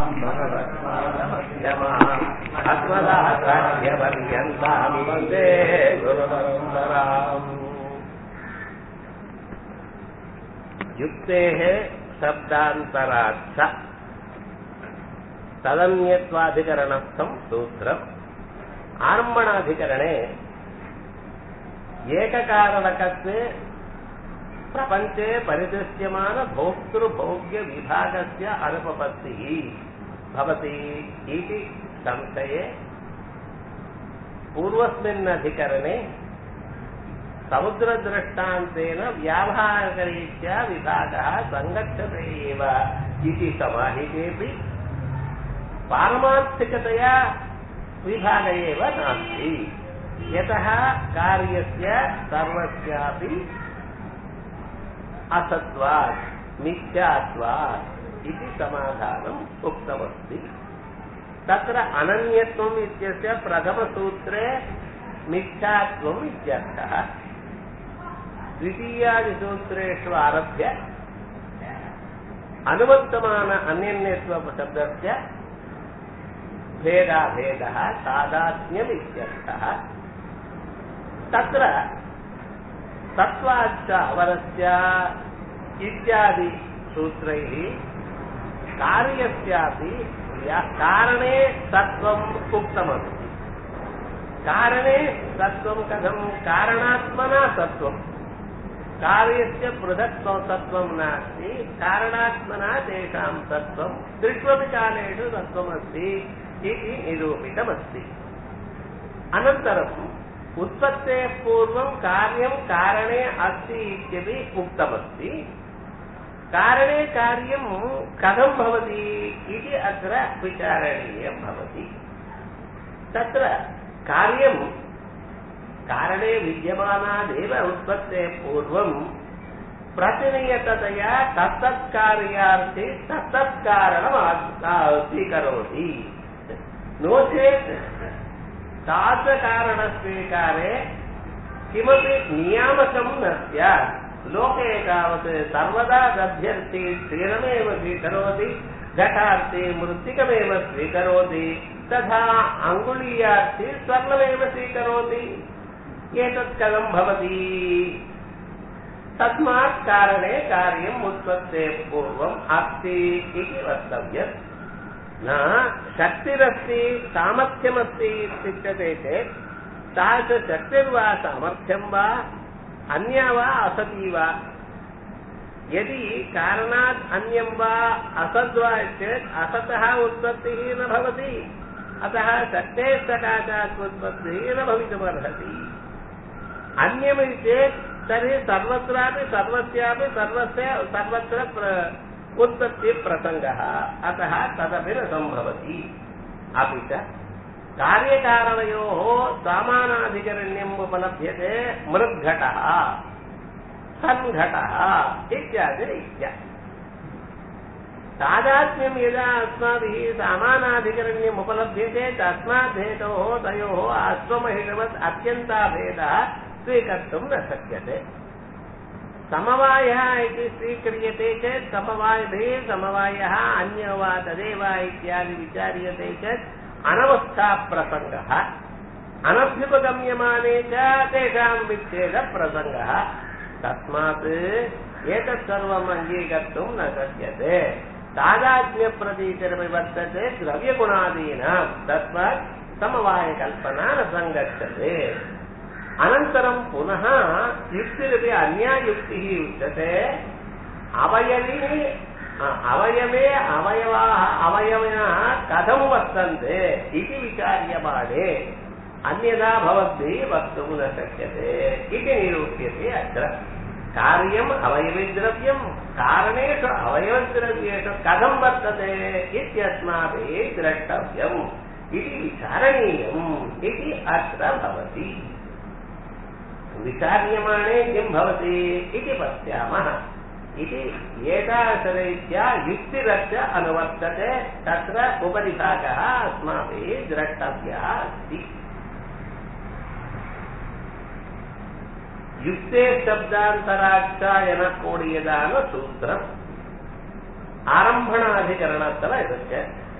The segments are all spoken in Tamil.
सदाशिवसमारम्भाम् भगवत्पादमध्यमाम् अस्मदाचार्यपर्यन्ताम् वन्दे गुरुपरम्पराम् युक्तेः शब्दान्तराच्छ तदन्यत्वाधिकरणस्थम् सूत्रम् आरम्भणाधिकरणे एककारणकत्वे प्रपञ्चे परिदृश्यमान भोक्तृभोग्यविभागस्य अनुपपत्तिः भवति इति संशये पूर्वस्मिन्नधिकरणे समुद्रदृष्टान्तेन व्यावहारिकरीत्या विभागः सङ्गच्छते एव इति समाहितेऽपि पारमार्थिकतया विभाग एव नास्ति यतः कार्यस्य सर्वस्यापि असत्वात् मिथ्यात्वात् इति समाधानम् उक्तमस्ति तत्र अनन्यत्वम् इत्यस्य प्रथमसूत्रे मिथ्यात्वम् इत्यर्थः द्वितीयादिसूत्रेषु आरभ्य अनुवर्तमान अन्यन्यत्वशब्दस्य भेदाभेदः तादात्म्यमित्यर्थः तत्र तत्त्वाच्च अवरस्य इत्यादि सूत्रैः कार्यस्यापि कारणे सत्त्वम् उक्तमस्ति कारणे सत्त्वं कथं कारणात्मना सत्त्वम् कार्यस्य पृथक् सत्त्वं नास्ति कारणात्मना तेषां सत्त्वं त्रिष्वपि कालेषु सत्त्वमस्ति इति निरूपितमस्ति अनन्तरम् उत्पत्तेः पूर्वं कार्यं कारणे अस्ति इत्यपि उक्तमस्ति कारणे कार्यं कथं भवति इति अत्र विचारणीयं भवति तत्र कार्यं कारणे विद्यमानादेव उत्पत्तेः पूर्वं प्रतिनियततया तत्तत्कार्यार्थे तत्तत्कारणम् स्वीकरोति नो चेत् तादृशकारणस्वीकारे किमपि नियामकं न स्यात् लोके तावत् सर्वदा दध्यर्थी क्षीरमेव स्वीकरोति घटार्थी मृत्तिकमेव स्वीकरोति तथा अङ्गुलीयार्थी स्वर्णमेव स्वीकरोति एतत् कथं भवति तस्मात् कारणे कार्यम् उत्पत्तेः पूर्वम् अस्ति इति वक्तव्यम् न शक्तिरस्ति सामर्थ्यमस्ति इत्युच्यते चेत् तादृशशक्तिर्वा सामर्थ्यं वा अन्या वा असती वा यदि कारणात् अन्यं वा असद्वा चेत् असतः उत्पत्तिः न भवति अतः शक्तेः सकाशात् उत्पत्तिः न भवितुमर्हति अन्यमिति चेत् तर्हि सर्वत्रापि सर्वस्यापि सर्वस्य सर्वत्र उत्पत्तिप्रसङ्गः अतः तदपि न सम्भवति अपि च कार्यकारणयोः सामानाधिकरण्यम् उपलभ्यते मृद्घटः सन्घटः इत्यादिरीत्या तादात्म्यं यदा अस्माभिः सामानाधिकरण्यम् उपलभ्यते तस्मात् हेतोः तयोः अश्वमहिषवत् अत्यन्ताभेदः स्वीकर्तुं न शक्यते समवायः इति स्वीक्रियते चेत् समवायभिः समवायः अन्यो वा तदेव इत्यादि विचार्यते चेत् अनवस्थाप्रसङ्गः अनभ्युपगम्यमाने च तेषां विच्छेदप्रसङ्गः तस्मात् एतत् सर्वम् अङ्गीकर्तुं न शक्यते तादात्म्यप्रतीतिरपि वर्तते द्रव्यगुणादीनां तस्मात् समवायकल्पना न सङ्गच्छते अनन्तरं पुनः युक्तिरपि अन्या युक्तिः उच्यते अवयवी अवयवे अवयवाः अवयविनः कथं वर्तन्ते इति विचार्यमाणे अन्यथा भवद्भिः वक्तुं न शक्यते इति निरूप्यते अत्र कार्यम् अवयविद्रव्यं कारणेषु अवयवद्रव्येषु कथं वर्तते इत्यस्माभिः द्रष्टव्यम् इति विचारणीयम् इति अत्र भवति विचार्यमाणे किं भवति इति पश्यामः इति एतादृशरीत्या युक्तिरस्य अनुवर्तते तत्र उपरिभागः अस्माभिः द्रष्टव्यः अस्ति யுக்தே சப்தாந்தராட்சாயன கூடியதான சூத்திரம் ஆரம்பணாதிகரணத்துல இருக்கு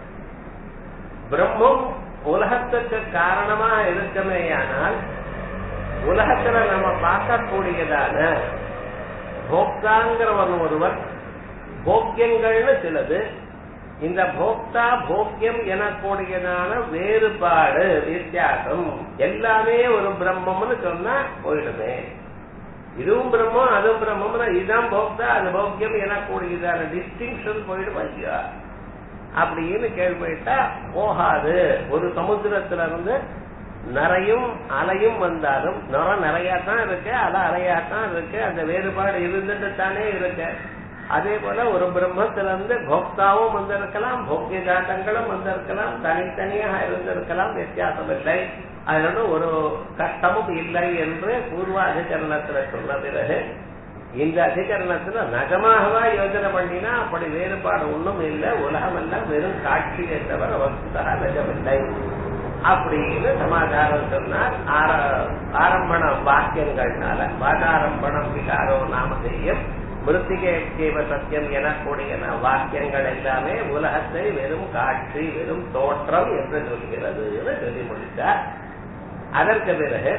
பிரம்மம் உலகத்துக்கு காரணமா இருக்கமேயானால் உலகத்துல நம்ம பார்க்கக்கூடியதான போக்தாங்கிறவன் ஒருவர் போக்கியங்கள்னு சிலது இந்த போக்தா போக்கியம் எனக்கூடியதான வேறுபாடு வித்தியாசம் எல்லாமே ஒரு பிரம்மம்னு சொன்னா போயிடுமே இதுவும் பிரம்மம் அதுவும் பிரம்மம்னா இதுதான் போக்தா அது போக்கியம் எனக்கூடியதான டிஸ்டிங்ஷன் போயிடுமா இல்லையா அப்படின்னு கேள்விட்டா போகாது ஒரு சமுத்திரத்துல இருந்து நிறையும் அலையும் வந்தாலும் நிறம் நிறையாத்தான் இருக்கு அலை அலையாத்தான் இருக்கு அந்த வேறுபாடு இருந்துட்டு தானே இருக்கு அதே போல ஒரு பிரம்மத்திலிருந்து போக்தாவும் வந்திருக்கலாம் போக்கிய ஜாட்டங்களும் வந்திருக்கலாம் தனித்தனியாக இருந்திருக்கலாம் வித்தியாசம் இல்லை அதனோட ஒரு கஷ்டமும் இல்லை என்று பூர்வாதிகரணத்துல சொன்ன பிறகு இந்த அதிகரணத்துல நகமாகவா யோஜனை பண்ணினா அப்படி வேறுபாடு ஒண்ணும் இல்லை உலகம் எல்லாம் வெறும் காட்சியை தவிர வஸ்துதா நிஜமில்லை அப்படின்னு சமாதானம் சொன்னார் ஆரம்பண வாக்கியங்கள்னால வாதாரம்பணம் விகாரோ நாமதேயம் மிருத்திகேவ சத்தியம் எனக்கூடிய வாக்கியங்கள் எல்லாமே உலகத்தை வெறும் காட்சி வெறும் தோற்றம் என்று சொல்கிறதுன்னு சொல்லி முடித்தார் அதற்கு பிறகு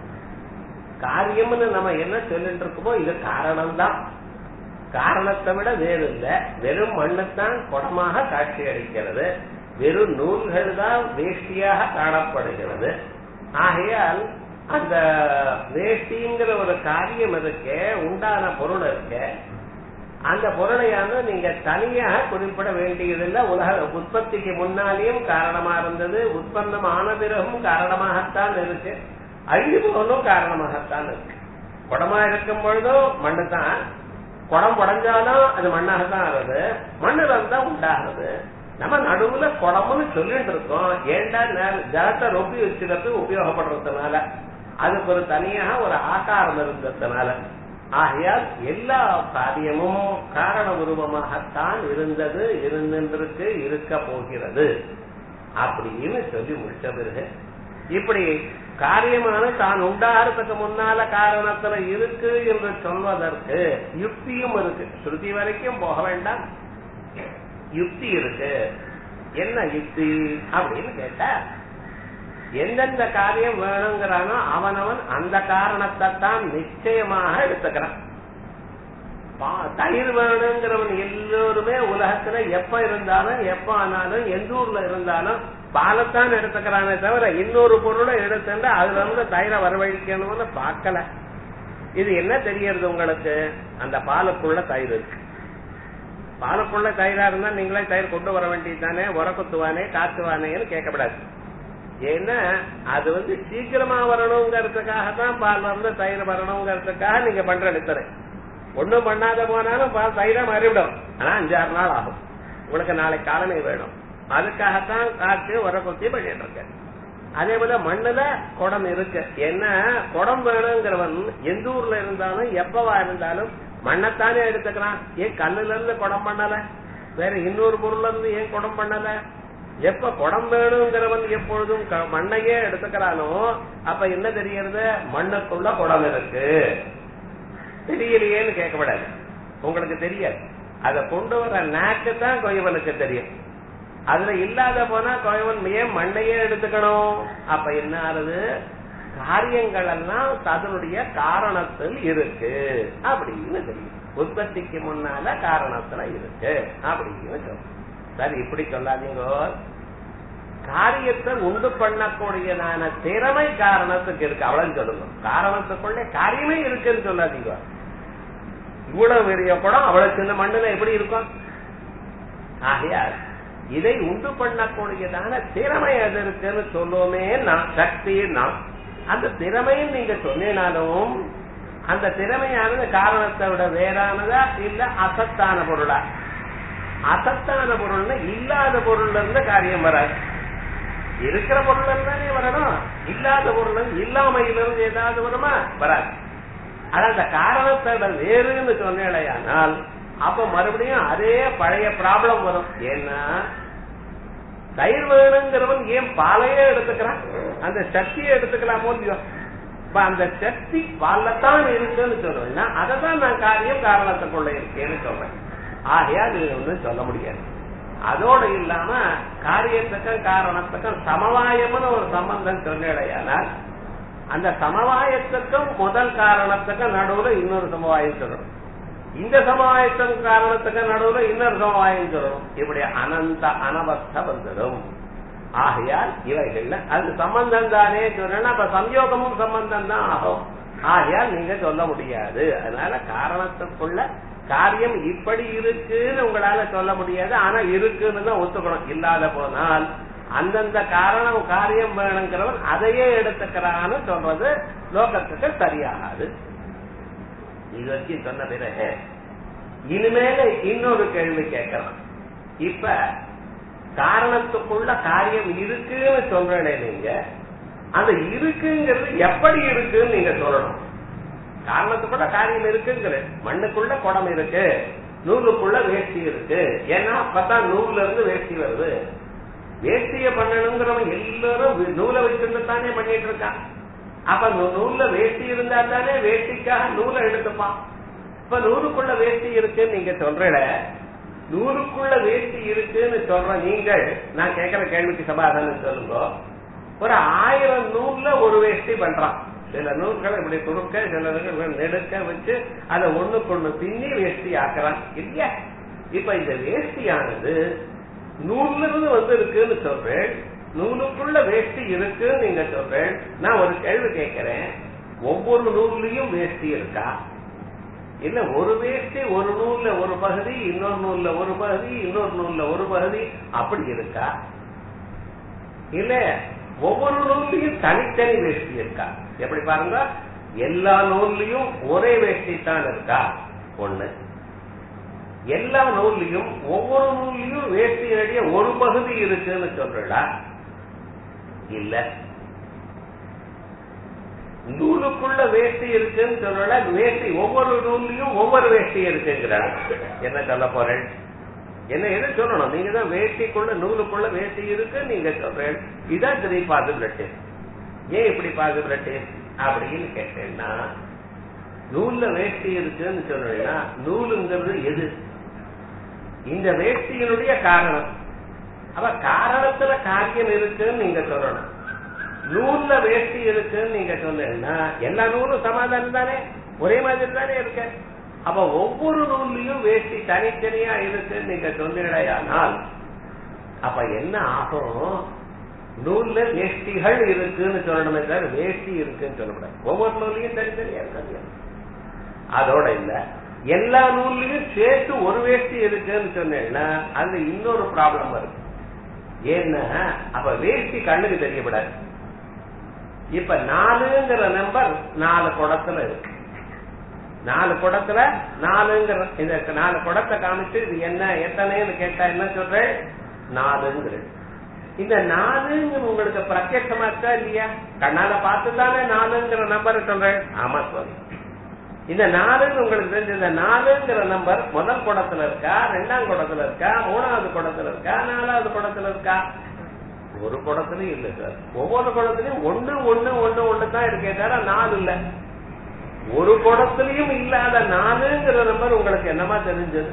காரியம்னு நம்ம என்ன சொல்லிட்டு இருக்கோமோ இது காரணம்தான் காரணத்தை விட வேறு இல்லை வெறும் மண்ணுத்தான் குடமாக காட்சி அளிக்கிறது வெறும் நூல்கள் தான் வேஷ்டியாக காணப்படுகிறது ஆகையால் அந்த வேஷ்டிங்கிற ஒரு காரியம் இருக்க உண்டான பொருள் இருக்க அந்த பொருளையான நீங்க தனியாக குறிப்பிட வேண்டியதில்லை உலக உற்பத்திக்கு முன்னாலேயும் காரணமா இருந்தது உற்பத்தம் ஆன பிறகும் காரணமாகத்தான் இருக்கு அழிவு போகணும் காரணமாகத்தான் இருக்கு குடமா இருக்கும் பொழுதும் மண்ணு தான் குடம் உடஞ்சாலும் அது மண்ணாகத்தான் ஆகுது மண்ணுல தான் உண்டாகுது நம்ம நடுவுல குடம்னு சொல்லிட்டு இருக்கோம் ஏண்டா ஜலத்தை ரொப்பி வச்சுக்கிறது உபயோகப்படுறதுனால அதுக்கு ஒரு தனியாக ஒரு ஆகாரம் இருந்ததுனால ஆகையால் எல்லா காரியமும் காரண உருவமாகத்தான் இருந்தது இருந்திருக்கு இருக்க போகிறது அப்படின்னு சொல்லி முடிச்ச பிறகு இப்படி காரியமான தான் உண்டாகிறதுக்கு முன்னால காரணத்துல இருக்கு என்று சொல்வதற்கு யுக்தியும் இருக்கு ஸ்ருதி வரைக்கும் போக வேண்டாம் யுக்தி இருக்கு என்ன யுக்தி அப்படின்னு கேட்டா எந்தெந்த காரியம் வேணுங்கிறானோ அவனவன் அந்த காரணத்தை தான் நிச்சயமாக எடுத்துக்கிறான் தயிர் வேணுங்கிறவன் எல்லோருமே உலகத்துல எப்ப இருந்தாலும் எப்ப ஆனாலும் எந்த ஊர்ல இருந்தாலும் பாலைத்தான் எடுத்துக்கிறானே தவிர இன்னொரு பொருளை எடுத்துட்டு அதுல இருந்து தயிரை வரவழிக்கணும்னு பார்க்கல இது என்ன தெரியறது உங்களுக்கு அந்த பாலுக்குள்ள தயிர் இருக்கு பாலுக்குள்ள தயிரா இருந்தா நீங்களே தயிர் கொண்டு வர வேண்டியது தானே உரக்குத்துவானே காத்துவானேன்னு கேட்கப்படாது ஏன்னா அது வந்து சீக்கிரமா வரணுங்கிறதுக்காக தான் பால் வந்து தயிர் வரணுங்கிறதுக்காக நீங்க பண்ற எடுத்துரு ஒண்ணும் பண்ணாத போனாலும் பால் தயிரா மாறிவிடும் ஆனா அஞ்சாறு நாள் ஆகும் உங்களுக்கு நாளைக்கு காலமே வேணும் அதுக்காகத்தான் காற்று உரக்குத்தி பண்ணிட்டு இருக்கேன் அதே போல மண்ணுல குடம் இருக்கு என்ன குடம் வேணுங்கிறவன் எந்த ஊர்ல இருந்தாலும் எப்பவா இருந்தாலும் மண்ணைத்தானே எடுத்துக்கிறான் ஏன் கல்லுல இருந்து குடம் பண்ணல வேற இன்னொரு பொருள்ல இருந்து ஏன் குடம் பண்ணல எப்ப குடம் வேணுங்கிறவன் எப்பொழுதும் மண்ணையே எடுத்துக்கிறானோ அப்ப என்ன தெரியறது மண்ணுக்குள்ள குடம் இருக்கு தெரியலையேன்னு கேட்கப்படாது உங்களுக்கு தெரியாது அதை கொண்டு வர நாக்கு தான் கொயவனுக்கு தெரியும் அதுல இல்லாத போனா கொயவன் ஏன் மண்ணையே எடுத்துக்கணும் அப்ப என்ன ஆறுது காரியங்கள் எல்லாம் அதனுடைய காரணத்தில் இருக்கு அப்படின்னு தெரியும் உற்பத்திக்கு முன்னால காரணத்துல இருக்கு அப்படின்னு சொல்லும் சரி இப்படி சொல்லாதீங்க காரியத்தை உண்டு பண்ணக்கூடியதான திறமை காரணத்துக்கு இருக்கு அவ்வளவு சொல்லுங்க காரணத்துக்குள்ள காரியமே இருக்குன்னு சொல்லாதீங்க இவ்வளவு பெரிய படம் அவ்வளவு சின்ன மண்ணுல எப்படி இருக்கும் ஆகையால் இதை உண்டு பண்ணக்கூடியதான திறமை எது இருக்குன்னு சொல்லுவோமே நான் சக்தி நான் அந்த திறமையும் நீங்க சொன்னாலும் அந்த திறமையானது காரணத்தை விட வேறானதா இல்ல அசத்தான பொருளா அசத்தான பொருள்னா இல்லாத பொருள்ல இருந்து காரியம் வராது இருக்கிற பொருள் தானே வரணும் இல்லாத பொருள் இல்லாமையிலிருந்து ஏதாவது வருமா வராது ஆனா அந்த காரணத்தோட வேறுன்னு சொன்னேடையானால் அப்ப மறுபடியும் அதே பழைய ப்ராப்ளம் வரும் ஏன்னா தயிர் வேணுங்கிறவன் ஏன் பாலையே எடுத்துக்கிறான் அந்த சக்தியை எடுத்துக்கலாமோ இல்லையோ இப்ப அந்த சக்தி பாலத்தான் இருக்குன்னு சொல்றேன் அதை தான் நான் காரியம் காரணத்துக்குள்ள இருக்கேன்னு சொல்றேன் ஆகையால் இது ஒன்றும் சொல்ல முடியாது அதோட இல்லாம காரியத்துக்கும் காரணத்துக்கும் சமவாயம்னு ஒரு சம்பந்தம் சொன்னடையானால் அந்த சமவாயத்துக்கும் முதல் காரணத்துக்கும் நடுவுல இன்னொரு சமவாயம் சொல்லணும் இந்த சமவாயத்துக்கும் காரணத்துக்கும் நடுவுல இன்னொரு சமவாயம் சொல்லணும் இப்படி அனந்த அனவஸ்த வந்துடும் ஆகையால் இவைகள்ல அது சம்பந்தம் தானே சொன்னா அப்ப சம்யோகமும் சம்பந்தம் தான் ஆகும் ஆகையால் நீங்க சொல்ல முடியாது அதனால காரணத்துக்குள்ள காரியம் இப்படி இருக்குன்னு உங்களால சொல்ல முடியாது ஆனா இருக்குன்னு தான் ஒத்துக்கணும் இல்லாத போனால் அந்தந்த காரணம் காரியம் வேணுங்கிறவன் அதையே எடுத்துக்கிறான்னு சொல்றது லோகத்துக்கு சரியாகாது இது வரைக்கும் சொன்ன பிறகு இனிமேல இன்னொரு கேள்வி கேட்கலாம் இப்ப காரணத்துக்குள்ள காரியம் இருக்குன்னு சொல்றேனே நீங்க அந்த இருக்குங்கிறது எப்படி இருக்குன்னு நீங்க சொல்லணும் காரணத்துக்குள்ள காரியம் இருக்குங்கிற மண்ணுக்குள்ள குடம் இருக்கு நூலுக்குள்ள வேஷ்டி இருக்கு ஏன்னா அப்பதான் நூல்ல இருந்து வேஷ்டி வருது வேஷ்டிய பண்ணணுங்கிறவன் எல்லாரும் நூலை வச்சிருந்து தானே பண்ணிட்டு இருக்கான் அப்ப நூல்ல வேஷ்டி இருந்தா தானே வேஷ்டிக்காக நூலை எடுத்துப்பான் இப்ப நூலுக்குள்ள வேஷ்டி இருக்குன்னு நீங்க சொல்ற நூலுக்குள்ள வேஷ்டி இருக்குன்னு சொல்ற நீங்கள் நான் கேட்கிற கேள்விக்கு சமாதானம் சொல்லுங்க ஒரு ஆயிரம் நூல்ல ஒரு வேஷ்டி பண்றான் சில நூல்களை இப்படி குறுக்க சில நெடுக்க வச்சு அதை ஒண்ணுக்கு ஒண்ணு பின்னி வேஷ்டி ஆக்குறான் இல்லையா இப்ப இந்த வேஷ்டியானது நூல்ல இருந்து வந்து இருக்குன்னு சொல்றேன் நூலுக்குள்ள வேஷ்டி இருக்குன்னு நீங்க சொல்றேன் நான் ஒரு கேள்வி கேட்கிறேன் ஒவ்வொரு நூல்லையும் வேஷ்டி இருக்கா இல்ல ஒரு வேஷ்டி ஒரு நூல்ல ஒரு பகுதி இன்னொரு நூல்ல ஒரு பகுதி இன்னொரு நூல்ல ஒரு பகுதி அப்படி இருக்கா இல்ல ஒவ்வொரு நூல்லையும் தனித்தனி வேஷ்டி இருக்கா எப்படி பாருங்க எல்லா நூல்லையும் ஒரே வேஷ்டி தான் இருக்கா ஒண்ணு எல்லா நூல்லையும் ஒவ்வொரு நூல்லையும் வேஷ்டியினுடைய ஒரு பகுதி இருக்குன்னு சொல்றா இல்ல நூலுக்குள்ள வேஷ்டி இருக்குன்னு சொல்றா வேஷ்டி ஒவ்வொரு நூல்லையும் ஒவ்வொரு வேஷ்டி இருக்குங்கிறாங்க என்ன சொல்ல போறேன் என்ன எது சொல்லணும் நீங்க தான் வேஷ்டிக்குள்ள நூலுக்குள்ள வேஷ்டி இருக்கு நீங்க சொல்றேன் இதான் த்ரீ பாசிபிலிட்டி ஏன் இப்படி பாசிபிலிட்டி அப்படின்னு கேட்டேன்னா நூல்ல வேஷ்டி இருக்குன்னு சொல்றேன்னா நூலுங்கிறது எது இந்த வேஷ்டியினுடைய காரணம் அப்ப காரணத்துல காரியம் இருக்குன்னு நீங்க சொல்லணும் நூல்ல வேஷ்டி இருக்குன்னு நீங்க சொன்னீங்கன்னா எல்லா நூலும் சமாதானம் தானே ஒரே மாதிரி தானே இருக்க அப்ப ஒவ்வொரு நூல்லையும் வேஷ்டி தனித்தனியா இருக்குன்னு நீங்க சொன்னீடையானால் அப்ப என்ன ஆகும் நூல்ல வேஷ்டிகள் இருக்குன்னு சொல்லணுமே தவிர வேஷ்டி இருக்குன்னு சொல்லக்கூடாது ஒவ்வொரு நூல்லையும் தனித்தனியா இருக்காது அதோட இல்ல எல்லா நூல்லையும் சேர்த்து ஒரு வேஷ்டி இருக்குன்னு சொன்னேன்னா அதுல இன்னொரு ப்ராப்ளம் வருது ஏன்னா அப்ப வேஷ்டி கண்ணுக்கு தெரியப்படாது இப்ப நாலுங்கிற நம்பர் நாலு குடத்துல இருக்கு நாலு குடத்துல நாலுங்கிற இந்த நாலு குடத்தை காமிச்சு இது என்ன எத்தனைன்னு கேட்டா என்ன சொல்றேன் நாலுங்கிற இந்த நாலுங்க உங்களுக்கு பிரத்யட்சமா இருக்கா இல்லையா கண்ணால பார்த்து தானே நாலுங்கிற நம்பர் சொல்றேன் ஆமா சொல்லு இந்த நாலுன்னு உங்களுக்கு தெரிஞ்ச இந்த நாலுங்கிற நம்பர் முதல் குடத்துல இருக்கா ரெண்டாம் குடத்துல இருக்கா மூணாவது குடத்துல இருக்கா நாலாவது குடத்துல இருக்கா ஒரு குடத்துலயும் இல்ல சார் ஒவ்வொரு குடத்துலயும் ஒண்ணு ஒண்ணு ஒண்ணு ஒண்ணு தான் இருக்கே தவிர நாலு இல்ல ஒரு குடத்திலையும் இல்லாத நாலுங்கிற நம்பர் உங்களுக்கு என்னமா தெரிஞ்சது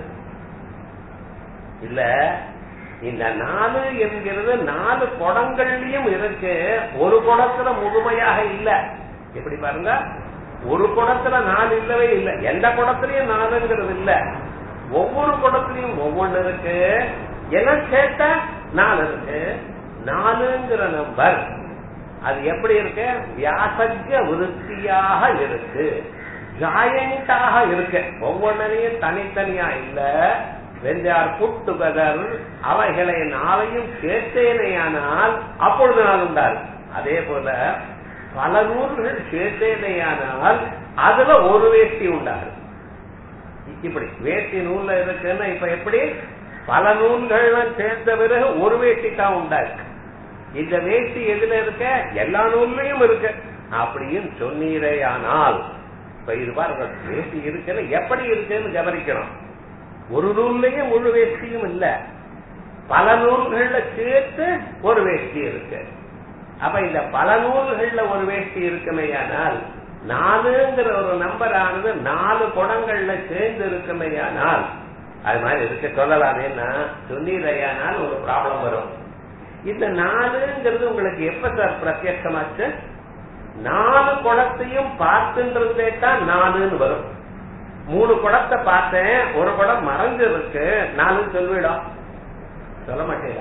இல்ல இந்த நாலு என்கிறது நாலு குடங்கள்லயும் இருக்கு ஒரு குடத்துல முழுமையாக இல்ல எப்படி பாருங்க ஒரு குடத்துல நாலு இல்லவே இல்லை எந்த குடத்திலையும் நாலுங்கிறது இல்ல ஒவ்வொரு குடத்திலையும் ஒவ்வொன்னு இருக்கு எல்லாம் சேர்த்தா நாலு இருக்கு நாலுங்கிற நம்பர் அது எப்படி இருக்கு வியாசஜ விருத்தியாக இருக்கு ஜாயண்டாக இருக்கு ஒவ்வொன்றையும் தனித்தனியா இல்ல வெஞ்சார் புட் டுகெதர் அவைகளை நாளையும் சேர்த்தேனையானால் அப்பொழுது நாள் உண்டாரு அதே போல பல நூல்கள் சேர்த்தேனையானால் அதுல ஒரு வேஷ்டி உண்டாரு இப்படி வேஷ்டி நூல்ல இருக்குன்னா இப்ப எப்படி பல நூல்கள் சேர்ந்த பிறகு ஒரு வேஷ்டி தான் உண்டாருக்கு இந்த வேஷ்டி எதுல இருக்க எல்லா நூல்லையும் இருக்கு அப்படின்னு சொன்னீரேயானால் இப்ப இது பாருங்க வேஷ்டி இருக்குன்னு எப்படி இருக்குன்னு கவனிக்கணும் ஒரு நூல்லையும் முழு வேஷ்டியும் இல்ல பல நூல்கள்ல சேர்த்து ஒரு வேஷ்டி இருக்கு அப்ப இந்த பல நூல்கள்ல ஒரு வேஷ்டி இருக்குமேயானால் நாலுங்கிற ஒரு நம்பர் ஆனது நாலு குடங்கள்ல சேர்ந்து இருக்குமேயானால் அது மாதிரி இருக்க சொல்லலாமேன்னா சொன்னீரையானால் ஒரு ப்ராப்ளம் வரும் இந்த நாலுங்கிறது உங்களுக்கு எப்ப சார் பிரத்யட்சமாச்சு நாலு குடத்தையும் பார்த்துன்றதே தான் நாலுன்னு வரும் மூணு குடத்தை பார்த்தேன் ஒரு குடம் மறைஞ்சிருக்கு நாலுன்னு சொல்லிவிடும் சொல்ல மாட்டேங்க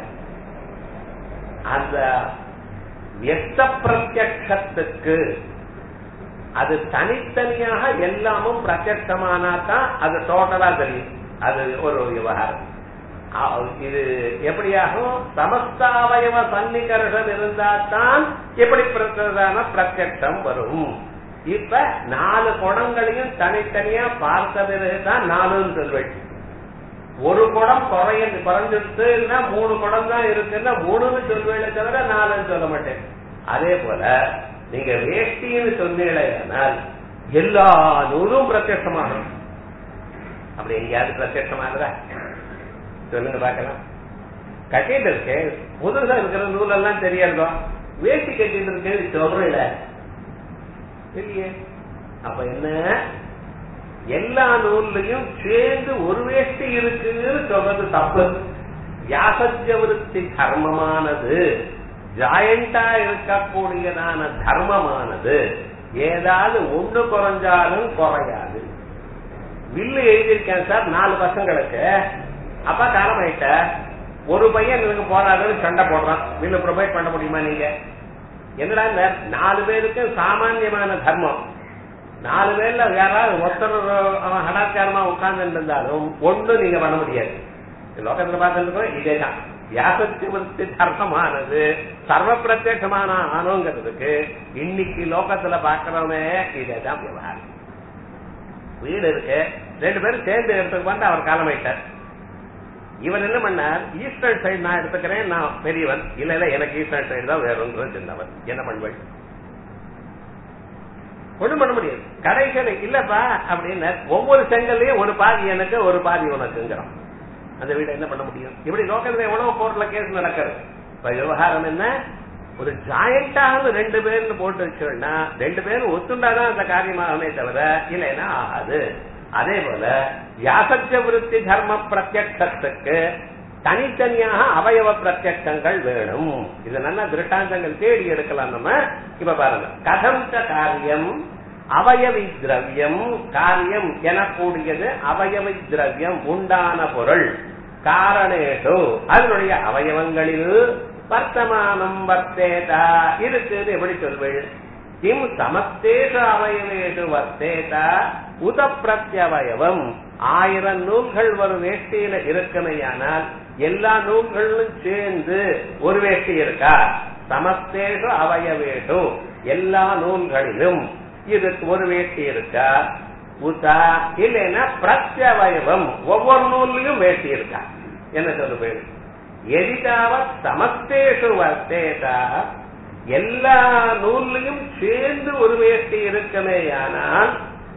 அந்த வியக்த பிரத்யக்ஷத்துக்கு அது தனித்தனியாக எல்லாமும் பிரத்யட்சமானா தான் அது டோட்டலா தெரியும் அது ஒரு விவகாரம் ஆ, இது எப்படியாகும் சமஸ்தாவயவ சன்னிகர்ஷம் இருந்தா தான் எப்படி பிரதான பிரத்யட்சம் வரும் இப்ப நாலு குணங்களையும் தனித்தனியா பார்த்த பிறகுதான் நாலுன்னு சொல்வேன் ஒரு குடம் குறைய குறைஞ்சிருச்சுன்னா மூணு குடம் தான் இருக்குன்னா மூணுன்னு சொல்வேளே தவிர நாலுன்னு சொல்ல மாட்டேன் அதே போல நீங்க வேஷ்டின்னு சொன்னீங்களேனால் எல்லா நூலும் பிரத்யட்சமாகும் அப்படி எங்கேயாவது பிரத்யட்சமாகுதா சொல்லுங்க பார்க்கலாம் கட்டிட்டு இருக்கு புதுசா இருக்கிற நூலெல்லாம் தெரியறதோ வேஷ்டி கட்டிட்டு இருக்கு சொல்றீல இல்லையே அப்ப என்ன எல்லா நூல்லையும் சேர்ந்து ஒரு வேஷ்டி இருக்குன்னு சொல்றது தப்பு வியாசத்திய விருத்தி தர்மமானது ஜாயண்டா இருக்கக்கூடியதான தர்மமானது ஏதாவது ஒண்ணு குறைஞ்சாலும் குறையாது வில்லு எழுதியிருக்கேன் சார் நாலு பசங்களுக்கு அப்பா காலம் ஆயிட்ட ஒரு பையன் எனக்கு போராடுன்னு சண்டை போடுறான் வில்லு ப்ரொவைட் பண்ண முடியுமா நீங்க என்னடா இந்த நாலு பேருக்கு சாமானியமான தர்மம் நாலு பேர்ல யாராவது ஒருத்தர் அவன் ஹடாச்சாரமா உட்கார்ந்து இருந்தாலும் ஒண்ணு நீங்க பண்ண முடியாது லோகத்துல பார்த்துருக்கோம் இதேதான் வியாசத்தி விருத்தி தர்மமானது சர்வ பிரத்யட்சமான ஆனோங்கிறதுக்கு இன்னைக்கு லோகத்துல பாக்குறவனே இதேதான் விவகாரம் வீடு இருக்கு ரெண்டு பேரும் சேர்ந்து எடுத்துக்கு வந்து அவர் காலமாயிட்டார் இவர் என்ன பண்ணார் ஈஸ்டர்ன் சைடு நான் எடுத்துக்கிறேன் நான் பெரியவன் இல்ல இல்ல எனக்கு ஈஸ்டர்ன் சைடு தான் வேறுங்கிறது சின்னவன் என்ன பண்ணுவேன் ஒண்ணும் பண்ண முடியாது கடைசியில இல்லப்பா அப்படின்னு ஒவ்வொரு செங்கல்லையும் ஒரு பாதி எனக்கு ஒரு பாதி உனக்குங்கிறான் அந்த வீடை என்ன பண்ண முடியும் இப்படி லோக்கல்ல எவ்வளவு கோர்ட்ல கேஸ் நடக்கிறது இப்ப விவகாரம் என்ன ஒரு ஜாயிண்டாக ரெண்டு பேர்னு போட்டு வச்சோம்னா ரெண்டு பேரும் ஒத்துண்டாதான் அந்த காரியமாகவே தவிர இல்லைன்னா ஆகாது அதே போல வியாசத்திய விருத்தி தர்ம பிரத்யக்ஷத்துக்கு தனித்தனியாக அவயவ பிரத்யக்ஷங்கள் வேணும் இது நல்ல திருஷ்டாந்தங்கள் தேடி எடுக்கலாம் நம்ம இப்ப பாருங்க கதம் ச காரியம் அவயவி திரவியம் காரியம் எனக்கூடியது அவயவி திரவியம் உண்டான பொருள் காரணேஷு அதனுடைய அவயவங்களில் வர்த்தமானம் வர்த்தேதா இருக்குது எப்படி சொல்வேள் கிம் சமஸ்தேஷு அவயவேஷு வர்த்தேதா உத பிரத்யவயவம் ஆயிரம் நூல்கள் ஒரு வேஷ்டியில இருக்கமையானால் எல்லா நூல்களும் சேர்ந்து ஒரு வேஷ்டி இருக்கா சமஸ்தேஷு அவயவேஷு எல்லா நூல்களிலும் இதுக்கு ஒரு வேஷ்டி இருக்கா உதா இல்லைன்னா பிரத்யவயவம் ஒவ்வொரு நூல்லையும் வேஷ்டி இருக்கா என்ன சொல்லு பேரு எதிதாவத் சமஸ்தேஷு வர்த்தேதா எல்லா நூல்லையும் சேர்ந்து ஒரு வேஷ்டி இருக்கமேயானால்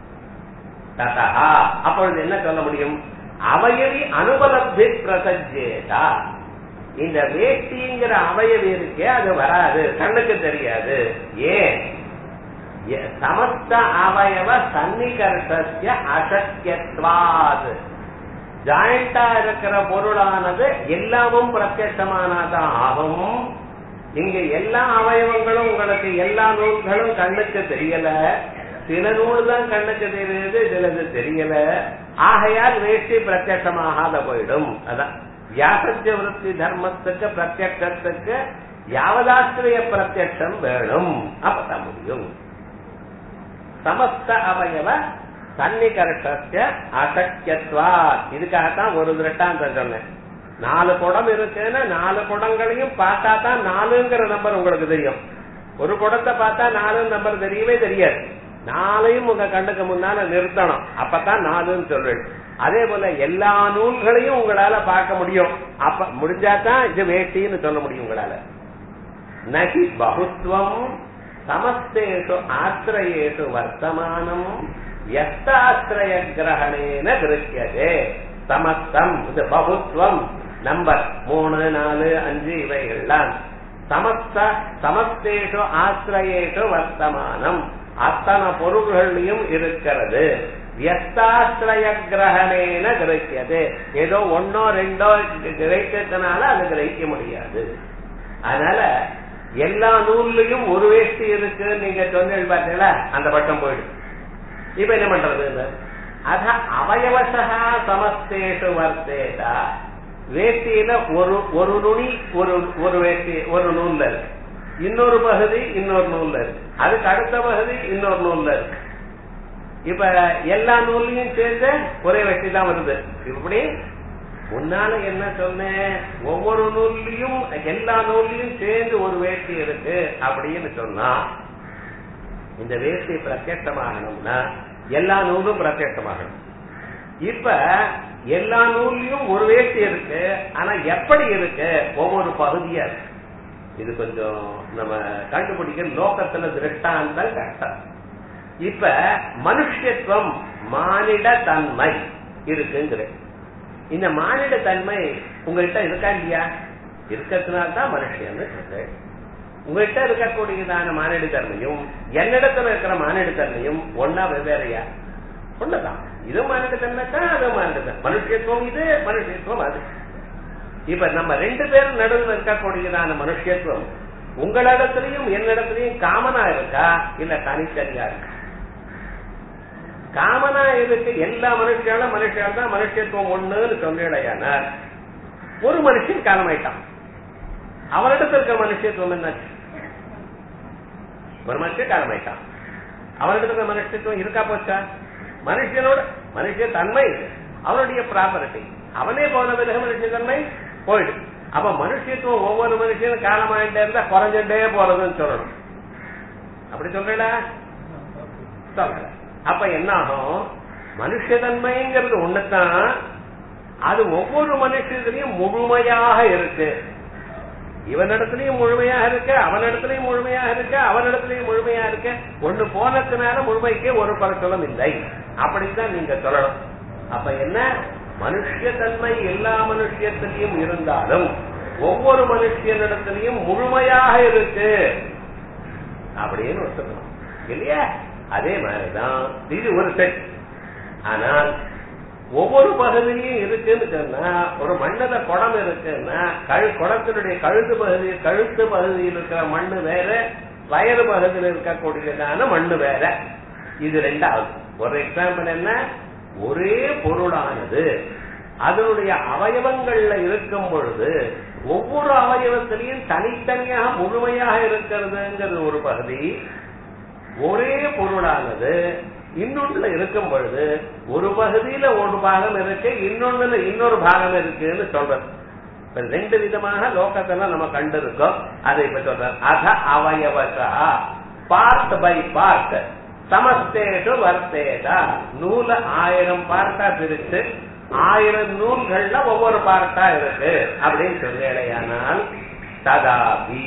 ததா அப்பொழுது என்ன சொல்ல முடியும் அவயவி அனுபலப்தி பிரசஜேதா இந்த வேஷ்டிங்கிற அவயவி இருக்கே அது வராது கண்ணுக்கு தெரியாது ஏன் எ- சமஸ்த அவயவ சன்னிகர்ஷஸ்ய அசக்கியத்வாது ஜாயிண்டா இருக்கிற பொருளானது எல்லாமும் பிரத்யட்சமானதான் ஆகும் இங்க எல்லா அவயவங்களும் உங்களுக்கு எல்லா நூல்களும் கண்ணுக்கு தெரியல சில நூல் தான் கண்ணுக்கு தெரியுது சிலது தெரியல ஆகையால் வேஷ்டி பிரத்யட்சமாகாத போயிடும் அதான் வியாசத்திய விருத்தி தர்மத்துக்கு பிரத்யட்சத்துக்கு யாவதாசிரிய பிரத்யட்சம் வேணும் அப்பதான் முடியும் சமஸ்த அவயவ சன்னிகர்ஷஸ்ய அசக்கியத்வா இதுக்காகத்தான் ஒரு திருஷ்டாந்தம் சொன்னேன் நாலு குடம் இருக்குன்னா நாலு குடங்களையும் பார்த்தா தான் நாலுங்கிற நம்பர் உங்களுக்கு தெரியும் ஒரு குடத்தை பார்த்தா நாலு நம்பர் தெரியவே தெரியாது நாளையும் உங்க கண்ணுக்கு முன்னால நிறுத்தணும் அப்பதான் நாலுன்னு சொல்றேன் அதே போல எல்லா நூல்களையும் உங்களால பார்க்க முடியும் அப்ப முடிஞ்சாதான் இது வேட்டின்னு சொல்ல முடியும் உங்களால நகி பகுத்வம் சமஸ்தேஷு ஆசிரயேஷு வர்த்தமானம் எஸ்தாசிரய கிரகணேன திருஷ்யதே சமஸ்தம் இது பகுத்வம் நம்பர் மூணு நாலு அஞ்சு இவைகள்லாம் சமஸ்த சமஸ்தேஷு ஆசிரயேஷு வர்த்தமானம் அத்தனை பொருள்களையும் இருக்கிறது வியஸ்தாசிரய கிரகணேன கிரகியது ஏதோ ஒன்னோ ரெண்டோ கிரகிக்கிறதுனால அது கிரகிக்க முடியாது அதனால எல்லா நூல்லையும் ஒரு வேஷ்டி இருக்கு நீங்க சொன்னீங்க பார்த்தீங்களா அந்த பட்டம் போயிடும் இப்ப என்ன பண்றது அத அவயவசா சமஸ்தேஷு வர்த்தேதா வேஷ்டியில ஒரு ஒரு நுனி ஒரு ஒரு வேஷ்டி ஒரு நூல்ல இருக்கு இன்னொரு பகுதி இன்னொரு நூல்ல இருக்கு அதுக்கு அடுத்த பகுதி இன்னொரு நூல்ல இருக்கு இப்ப எல்லா நூல்லையும் சேர்ந்து ஒரே வேஷ்டி தான் வருது இப்படி முன்னால என்ன சொன்னேன் ஒவ்வொரு நூல்லையும் எல்லா நூல்லையும் சேர்ந்து ஒரு வேஷ்டி இருக்கு அப்படின்னு சொன்னா இந்த வேஷ்டி பிரத்யட்சமாகணும்னா எல்லா நூலும் பிரத்யட்சமாகணும் இப்ப எல்லா நூல்லையும் ஒரு வேஷ்டி இருக்கு ஆனா எப்படி இருக்கு ஒவ்வொரு பகுதியா இருக்கு இது கொஞ்சம் நம்ம கண்டுபிடிக்க லோகத்துல திருஷ்டாந்தம் கஷ்டம் இப்ப மனுஷத்துவம் மானிட தன்மை இருக்குங்கிற இந்த மானிட தன்மை உங்ககிட்ட இருக்கா இல்லையா இருக்கிறதுனால்தான் மனுஷன்னு சொல்றேன் உங்ககிட்ட இருக்கக்கூடியதான மானிட தன்மையும் என்னிடத்துல இருக்கிற மானிட தன்மையும் ஒன்னா வெவ்வேறையா ஒண்ணுதான் இது மானிட தன்மை தான் அது மானிட தன்மை மனுஷத்துவம் இது மனுஷத்துவம் அது இப்ப நம்ம ரெண்டு பேரும் நடுவில் இருக்கக்கூடியதான மனுஷத்துவம் உங்களிடத்திலையும் என்னிடத்திலையும் காமனா இருக்கா இல்ல தனித்தனியா இருக்கா காமனா இருக்கு எல்லா மனுஷாலும் மனுஷால் தான் மனுஷத்துவம் ஒண்ணுன்னு சொன்னேடையானார் ஒரு மனுஷன் காலமாயிட்டான் அவரிடத்துல இருக்க மனுஷத்துவம் என்னாச்சு ஒரு மனுஷன் காலமாயிட்டான் அவரிடத்துல இருக்க மனுஷத்துவம் இருக்கா போச்சா மனுஷனோட மனுஷ தன்மை அவனுடைய ப்ராப்பர்ட்டி அவனே போன பிறகு மனுஷ தன்மை போயிடும் அப்ப மனுஷத்துவம் ஒவ்வொரு மனுஷனும் காலமாயிட்டே இருந்தா குறைஞ்சுட்டே போறதுன்னு சொல்லணும் அப்படி சொல்றா சொல்ல அப்ப என்ன ஆகும் மனுஷதன்மைங்கிறது ஒண்ணுதான் அது ஒவ்வொரு மனுஷத்திலையும் முழுமையாக இருக்கு இவனிடத்திலையும் முழுமையாக இருக்கு அவனிடத்திலையும் முழுமையாக இருக்கு அவனிடத்திலையும் முழுமையா இருக்கு ஒண்ணு போனதுனால முழுமைக்கு ஒரு பரச்சலம் இல்லை அப்படித்தான் நீங்க சொல்லணும் அப்ப என்ன மனுஷத்தன்மை எல்லா மனுஷத்திலையும் இருந்தாலும் ஒவ்வொரு மனுஷனிடத்திலையும் முழுமையாக இருக்கு அப்படின்னு சொல்லணும் இல்லையா அதே மாதிரிதான் இது ஒரு செட் ஆனால் ஒவ்வொரு பகுதியும் இருக்குன்னு சொன்னா ஒரு மண்ணுல குடம் இருக்குன்னா கழு குடத்தினுடைய கழுத்து பகுதி கழுத்து பகுதியில் இருக்கிற மண்ணு வேற வயறு பகுதியில் இருக்கக்கூடியதான மண்ணு வேற இது ரெண்டாவது ஒரு எக்ஸாம்பிள் என்ன ஒரே பொருளானது அதனுடைய அவயவங்கள்ல இருக்கும் பொழுது ஒவ்வொரு அவயவத்திலையும் தனித்தனியாக முழுமையாக இருக்கிறதுங்கிறது ஒரு பகுதி ஒரே பொருளானது இன்னொன்றுல இருக்கும் பொழுது ஒரு பகுதியில ஒரு பாகம் இருக்கு இன்னொன்னுல இன்னொரு பாகம் இருக்குன்னு சொல்றது இப்ப ரெண்டு விதமாக லோகத்துல நம்ம கண்டு இருக்கோம் அதை இப்ப சொல்ற அத அவயவசா பார்ட் பை பார்ட் சமஸ்தேஷு வர்த்தேதா நூல ஆயிரம் பார்ட்டா பிரிச்சு ஆயிரம் நூல்கள்ல ஒவ்வொரு பார்ட்டா இருக்கு அப்படின்னு சொல்லேடையானால் ததாபி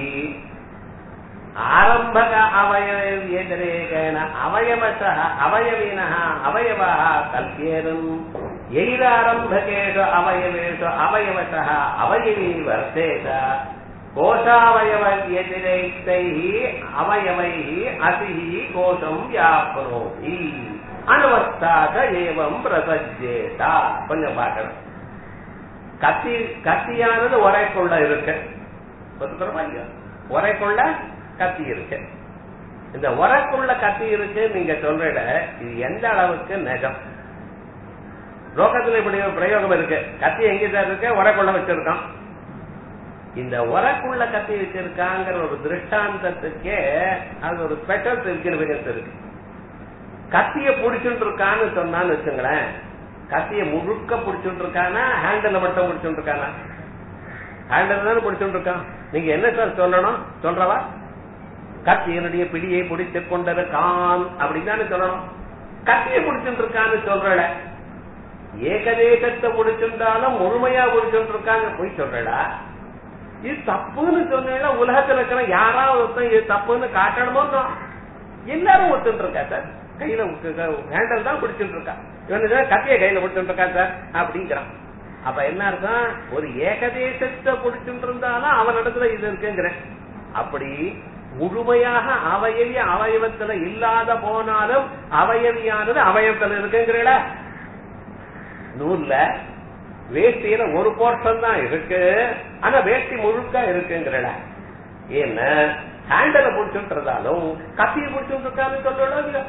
ஆரம்பக அவயவேதிரேகேன அவயவச அவயவின அவயவா கல்பியரும் எயிராரம்பகேஷு அவயவேஷு அவயவச அவயவி வர்த்தேத கோஷாவயவ व्यतिरेक्तै அவயவைः அசிः கோஷம் வியாப்னோதி அனுவஸ்தாக ஏவம் பிரசஜேதா கொஞ்சம் பார்க்கணும் கத்தி கத்தியானது உரைக்குள்ள இருக்கு ஒத்துக்கிறோமா இல்லையா உரைக்குள்ள கத்தி இருக்கு இந்த உரைக்குள்ள கத்தி இருக்கு நீங்க சொல்ற இது எந்த அளவுக்கு நெஜம் லோகத்துல இப்படி ஒரு பிரயோகம் இருக்கு கத்தி எங்க சார் இருக்கு உரைக்குள்ள வச்சிருக்கான் இந்த உரக்குள்ள கத்தி வச்சிருக்காங்கிற ஒரு திருஷ்டாந்தத்துக்கே அது ஒரு ஸ்பெஷல் சிக்னிபிகன்ஸ் இருக்கு கத்திய புடிச்சுட்டு இருக்கான்னு சொன்னான்னு வச்சுங்களேன் கத்திய முழுக்க புடிச்சுட்டு இருக்கானா ஹேண்டில் மட்டும் புடிச்சுட்டு இருக்கானா ஹேண்டில் தானே புடிச்சுட்டு இருக்கான் நீங்க என்ன சார் சொல்லணும் சொல்றவா கத்தியனுடைய பிடியை பிடித்துக் கொண்டிருக்கான் அப்படின்னு தானே சொல்லணும் கத்திய புடிச்சுட்டு இருக்கான்னு சொல்றல ஏகதேசத்தை புடிச்சுட்டாலும் முழுமையா புடிச்சுட்டு இருக்காங்க போய் சொல்றடா இது தப்புன்னு சொன்னா உலகத்துல இருக்கிற யாராவது ஒருத்தன் இது தப்புன்னு காட்டணுமோ எல்லாரும் ஒத்துட்டு இருக்கா சார் கையில ஹேண்டல் தான் பிடிச்சிட்டு இருக்கா இவன் கத்திய கையில பிடிச்சிட்டு இருக்கா சார் அப்படிங்கிறான் அப்ப என்ன அர்த்தம் ஒரு ஏகதேசத்தை பிடிச்சிட்டு இருந்தாலும் அவன் இடத்துல இது இருக்குங்கிறேன் அப்படி முழுமையாக அவயவி அவயவத்துல இல்லாத போனாலும் அவயவியானது அவயவத்துல இருக்குங்கிறீங்களா நூல்ல வேஷ்டியில ஒரு போர்ஷன் தான் இருக்கு ஆனா வேஷ்டி முழுக்க இருக்குங்கிறல ஏன்னா ஹேண்டல பிடிச்சுன்றதாலும் கத்தியை பிடிச்சுருக்கான்னு சொல்லணும் இல்ல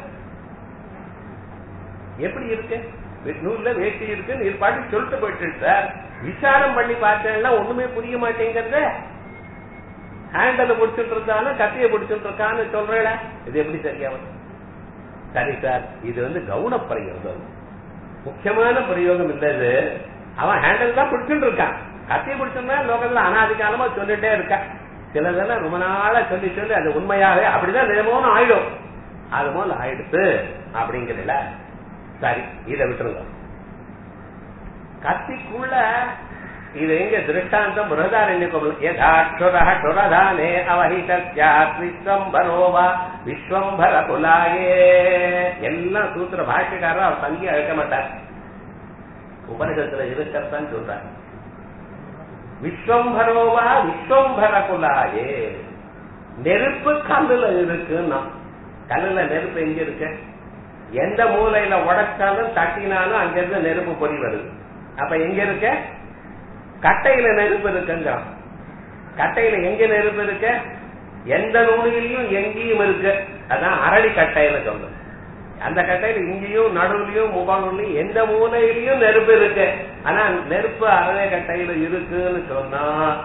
எப்படி இருக்கு நூல்ல வேஷ்டி இருக்கு நீ பாட்டி சொல்லிட்டு போயிட்டு சார் விசாரம் பண்ணி பார்த்தேன்னா ஒண்ணுமே புரிய மாட்டேங்கிறத ஹேண்டல பிடிச்சிட்டு இருந்தாலும் கத்தியை பிடிச்சிட்டு இருக்கான்னு சொல்றேன் இது எப்படி சரியா வரும்? சரி சார் இது வந்து கவுன பிரயோகம் முக்கியமான பிரயோகம் இல்ல இது அவன் ஹேண்டல் தான் பிடிச்சிட்டு இருக்கான் கத்தியை பிடிச்சிருந்தா லோகத்துல அனாதி காலமா சொல்லிட்டே இருக்கான் சிலதெல்லாம் ரொம்ப நாளா சொல்லி சொல்லி அது உண்மையாவே அப்படிதான் நிஜமோன்னு ஆயிடும் அது போல ஆயிடுத்து அப்படிங்கிறல சரி இதை விட்டுருங்க கத்திக்குள்ள இது எங்க திருஷ்டாந்தம் பிரதாரண்யம் யதாட்சுரதானே அவஹிதஸ்யாஸ்விஸ்வம்பரோவா விஸ்வம்பர குலாயே எல்லாம் சூத்திர பாஷ்யக்காரர் அவர் தங்கி அழைக்க மாட்டார் உபனிஷத்துல இருக்கிறதான் சொல்றார் விஸ்வம்பரோவா விஸ்வம்பர குலாயே நெருப்பு கல்லுல இருக்குன்னா கல்லுல நெருப்பு எங்க இருக்கு எந்த மூலையில உடைச்சாலும் தட்டினாலும் அங்கிருந்து நெருப்பு பொறி வருது அப்ப எங்க இருக்க கட்டையில நெருப்பு இருக்குங்கிறான் கட்டையில எங்க நெருப்பு இருக்கு எந்த நூலிலையும் எங்கேயும் இருக்கு அதான் அரளி கட்டையில சொல்றது அந்த கட்டையில இங்கேயும் நடுவுலயும் முகாணுலயும் எந்த மூலையிலையும் நெருப்பு இருக்கு ஆனா நெருப்பு அரளை கட்டையில இருக்குன்னு சொன்னா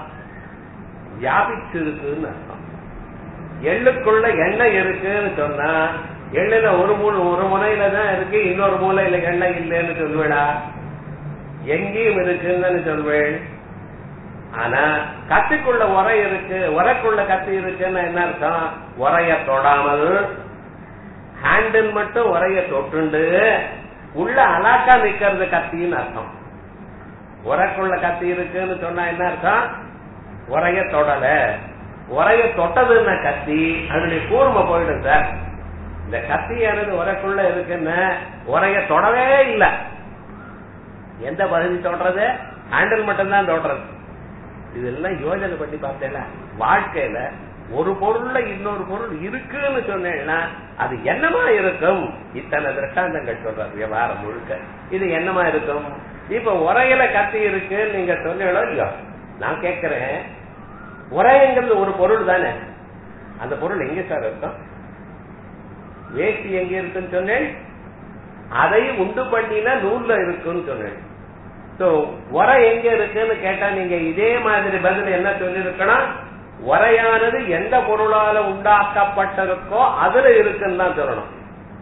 வியாபிச்சு இருக்குன்னு அர்த்தம் எள்ளுக்குள்ள எண்ணெய் இருக்குன்னு சொன்னா எள்ளுல ஒரு மூணு ஒரு முனையில தான் இருக்கு இன்னொரு மூலையில எண்ணெய் இல்லைன்னு சொல்லுவேடா எங்கேயும் இருக்குன்னு சொல்வேன் ஆனா கத்திக்குள்ள உரை இருக்கு உரைக்குள்ள கத்தி இருக்குன்னு என்ன அர்த்தம் உரைய தொடாமல் ஹேண்டில் மட்டும் உரைய தொட்டுண்டு உள்ள அலாக்கா நிக்கிறது கத்தின்னு அர்த்தம் உரைக்குள்ள கத்தி இருக்குன்னு சொன்னா என்ன அர்த்தம் உரைய தொடல உரைய தொட்டதுன்னா கத்தி அதனுடைய கூர்மை போயிடும் சார் இந்த கத்தியானது உரைக்குள்ள இருக்குன்னு உரைய தொடவே இல்லை எந்த பகுதி தொடுறது ஹேண்டில் மட்டும்தான் தொடுறது இதெல்லாம் யோஜனை பண்ணி பார்த்தேல வாழ்க்கையில ஒரு பொருள்ல இன்னொரு பொருள் இருக்குன்னு சொன்னேன்னா அது என்னமா இருக்கும் இத்தனை திருஷ்டாந்தங்கள் சொல்றாரு விவகாரம் முழுக்க இது என்னமா இருக்கும் இப்ப உரையில கத்தி இருக்கு நீங்க சொன்னீங்களோ இல்லையோ நான் கேட்கிறேன் உரைங்கிறது ஒரு பொருள் தானே அந்த பொருள் எங்க சார் இருக்கும் வேஷ்டி எங்க இருக்குன்னு சொன்னேன் அதை உண்டு பண்ணினா நூல்ல இருக்குன்னு சொன்னேன் சோ உரை எங்க இருக்குன்னு கேட்டா நீங்க இதே மாதிரி பதில் என்ன சொல்லிருக்கணும் உரையானது எந்த பொருளால உண்டாக்கப்பட்டிருக்கோ அதுல இருக்குன்னு தான் சொல்லணும்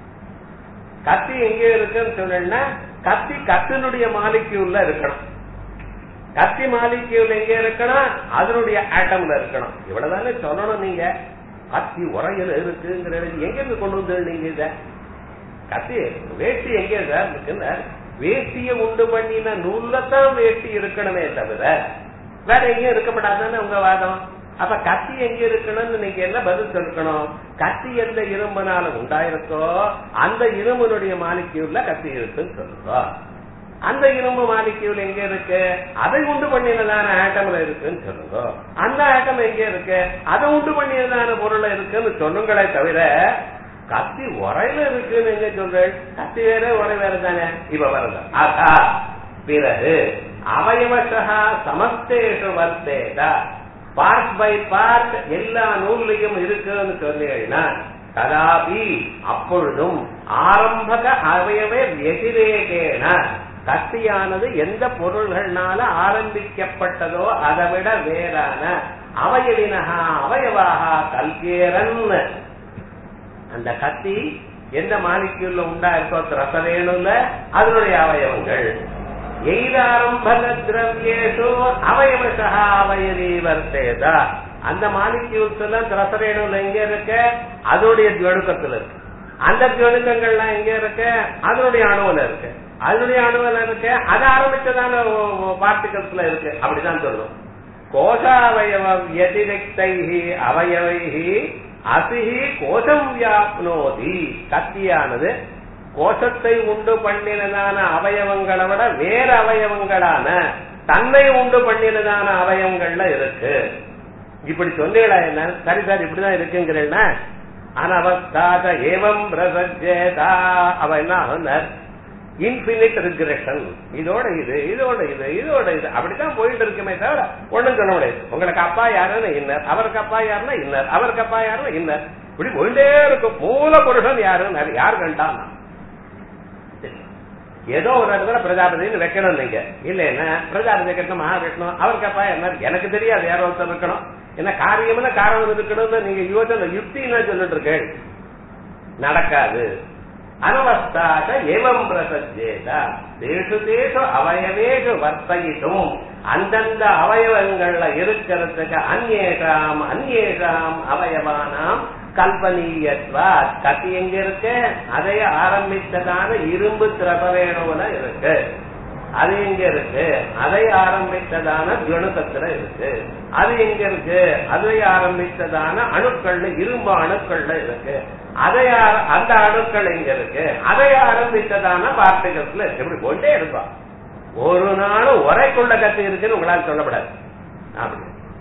கத்தி எங்க இருக்குன்னு சொன்னா கத்தி கத்தினுடைய மாலிக்யூல்ல இருக்கணும் கத்தி மாலிக்யூல் எங்க இருக்கணும் அதனுடைய ஆட்டம்ல இருக்கணும் இவ்வளவுதானே சொல்லணும் நீங்க கத்தி உரையில இருக்குங்கிறது எங்க இருந்து கொண்டு வந்து நீங்க இத கத்தி வேஷ்டி எங்க சார் இருக்குன்னு வேஷ்டிய உண்டு பண்ணின நூல்லதான் வேஷ்டி இருக்கணுமே தவிர வேற எங்கேயும் இருக்கப்படாதானே உங்க வாதம் அப்ப கத்தி எங்க இருக்கணும்னு நீங்க என்ன பதில் சொல்லணும் கத்தி எந்த இரும்புனால உண்டாயிருக்கோ அந்த இரும்புனுடைய மாலிக்யூல்ல கத்தி இருக்குன்னு சொல்லுங்க அந்த இரும்பு மாலிக்யூல் எங்க இருக்கு அதை உண்டு பண்ணினதான ஆட்டம்ல இருக்குன்னு சொல்லுங்க அந்த ஆட்டம் எங்க இருக்கு அதை உண்டு பண்ணினதான பொருள் இருக்குன்னு சொல்லுங்களே தவிர கத்தி உரையில இருக்குன்னு எங்க சொல்றேன் கத்தி வேற உரை வேற தானே இப்ப வருது ஆகா பிறகு அவயவசா சமஸ்தேஷு வர்த்தேதா பார்ட் பை பார்ட் எல்லா நூல்லையும் இருக்குன்னு சொன்னீங்கன்னா கதாபி அப்பொழுதும் ஆரம்பக அவயவே வெதிரேகேன கத்தியானது எந்த பொருள்கள்னால ஆரம்பிக்கப்பட்டதோ அதை விட வேறான அவயவினகா அவயவாக கல்கேரன் அந்த கத்தி எந்த மாலிக்யூல்ல உண்டா இருக்கோ ரசரேணுல அதனுடைய அவயவங்கள் எய்தாரம்பக திரவியேஷு அவயவசா அவயவி வர்த்தேதா அந்த மாலிக்யூல்ஸ் எல்லாம் ரசரேணுல எங்க இருக்கு அதனுடைய ஜொடுக்கத்துல இருக்கு அந்த ஜொடுக்கங்கள்லாம் எங்க இருக்கு அதனுடைய அணுவுல இருக்கு அதனுடைய அணுவுல இருக்கு அது ஆரம்பிச்சதான பார்ட்டிகல்ஸ்ல இருக்கு அப்படிதான் சொல்லணும் கோஷாவயவ வதிரிக்தைஹி அவயவைஹி அசிஹி கோஷம் வியாப்னோதி கத்தியானது கோஷத்தை உண்டு பண்ணினதான அவயவங்களை விட வேற அவயவங்களான தன்னை உண்டு பண்ணினதான அவயவங்கள்ல இருக்கு இப்படி சொன்னீங்களா என்ன சரி சார் இப்படிதான் இருக்குங்கிறேன்னா அனவஸ்தாக ஏவம் பிரசஜேதா அவ என்ன ஆகுனார் இன்பினிட் ரிக்ரெஷன் இதோட இது இதோட இது இதோட இது அப்படித்தான் போயிட்டு இருக்குமே தவிர ஒண்ணும் சொல்ல முடியாது உங்களுக்கு அப்பா யாருன்னு இன்னர் அவருக்கு அப்பா யாருன்னா இன்னர் அவருக்கு அப்பா யாருன்னா இன்னர் இப்படி போயிட்டே இருக்கும் மூல புருஷன் யாருன்னு யார் கண்டான் ஏதோ ஒரு இடத்துல பிரஜாபதினு வைக்கணும் நீங்க இல்லைன்னா பிரஜாபதி கட்டணும் மகாவிஷ்ணு அவருக்கு அப்பா என்ன எனக்கு தெரியாது யாரோ ஒருத்தர் இருக்கணும் என்ன காரியம்னா காரணம் இருக்கணும்னு நீங்க யோசனை யுக்தி என்ன சொல்லிட்டு இருக்கேன் நடக்காது அனவஸ்தாக ஏவம் பிரசஜேத தேசு தேசு அவயவேஷு வர்த்தயிட்டும் அந்தந்த அவயவங்கள்ல இருக்கிறதுக்கு அந்நேஷாம் அந்நேஷாம் அவயவானாம் கல்பனீயத்வா கத்தி எங்க இருக்கு அதை ஆரம்பித்ததான இரும்பு திரபவேணுல இருக்கு அது எங்க இருக்கு அதை ஆரம்பித்ததான கணுக்கத்துல இருக்கு அது எங்க இருக்கு அதை ஆரம்பித்ததான அணுக்கள்ல இரும்பு அணுக்கள்ல இருக்கு அதை அந்த அணுக்கள் எங்க இருக்கு அதை ஆரம்பித்ததான பார்ட்டிகல்ஸ்ல இருக்கு இப்படி போயிட்டே இருப்பான் ஒரு நாளும் உரைக்குள்ள கத்தி இருக்குன்னு உங்களால் சொல்லப்படாது அப்படி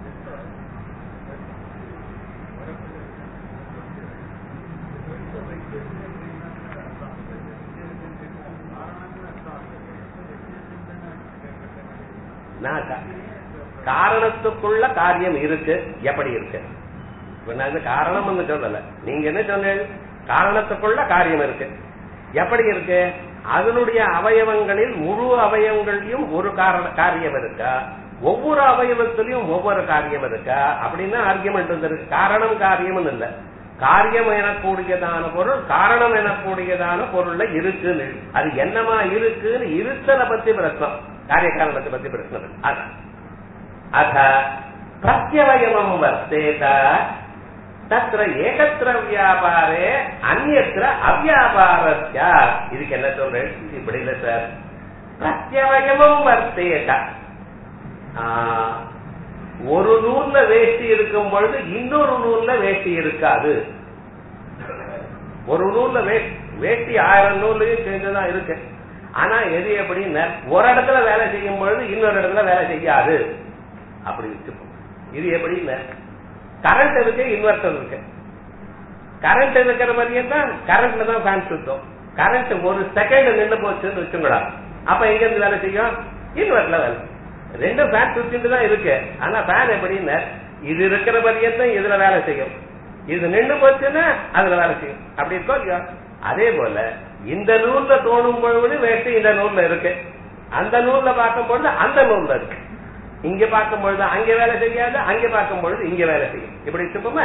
காரணத்துக்குள்ள காரியம் இருக்கு எப்படி இருக்கு காரணம் சொல்லல நீங்க என்ன சொன்னீங்க காரணத்துக்குள்ள காரியம் இருக்கு எப்படி இருக்கு அதனுடைய அவயவங்களில் முழு அவயவங்களையும் ஒரு காரண காரியம் இருக்கா ஒவ்வொரு அவயவத்திலையும் ஒவ்வொரு காரியம் இருக்கா அப்படின்னா ஆர்கியமெண்ட் இருக்கு காரணம் காரியம் இல்ல காரியம் எனக்கூடியதான பொருள் காரணம் எனக்கூடியதான பொருள்ல இருக்குன்னு அது என்னமா இருக்குன்னு இருத்தலை பத்தி பிரச்சனம் காரிய காரணத்தை பத்தி பிரச்சனை அதான் அத பிரத்யவயமம் வர்த்தேத தத்திர ஏகத்திர வியாபாரே அந்நத்திர அவ்வியாபாரஸ்ய இதுக்கு என்ன சொல்றேன் இப்படி இல்ல சார் பிரத்யவயமம் வர்த்தேத ஒரு நூல்ல வேஷ்டி இருக்கும் பொழுது இன்னொரு நூல்ல வேஷ்டி இருக்காது ஒரு நூல்ல வேஷ்டி ஆயிரம் நூல்லையும் சேர்ந்துதான் இருக்கு ஆனா எது எப்படின்னு ஒரு இடத்துல வேலை செய்யும் பொழுது இன்னொரு இடத்துல வேலை செய்யாது அப்படி வச்சுப்போம் இது எப்படின்னு கரண்ட் இருக்கு இன்வெர்டர் இருக்கு கரண்ட் இருக்கிற மாதிரியே தான் கரண்ட்ல தான் ஃபேன் சுத்தம் கரண்ட் ஒரு செகண்ட் நின்று போச்சுன்னு வச்சுங்களா அப்ப எங்க இருந்து வேலை செய்யும் இன்வெர்டர்ல வேலை ரெண்டும் ஃபேன் சுத்திட்டு தான் இருக்கு ஆனா ஃபேன் எப்படின்னு இது இருக்கிற மாதிரியே தான் இதுல வேலை செய்யும் இது நின்று போச்சுன்னா அதுல வேலை செய்யும் அப்படி இருக்கோ இல்லையா அதே போல இந்த நூல்ல தோணும் பொழுது வேஷ்டி இந்த நூல்ல இருக்கு அந்த நூல்ல பார்க்கும் பொழுது அந்த நூல்ல இருக்கு இங்க பார்க்கும் பொழுது அங்க வேலை செய்யாது அங்க பார்க்கும் பொழுது இங்க வேலை செய்யும் இப்படி வச்சுப்போமா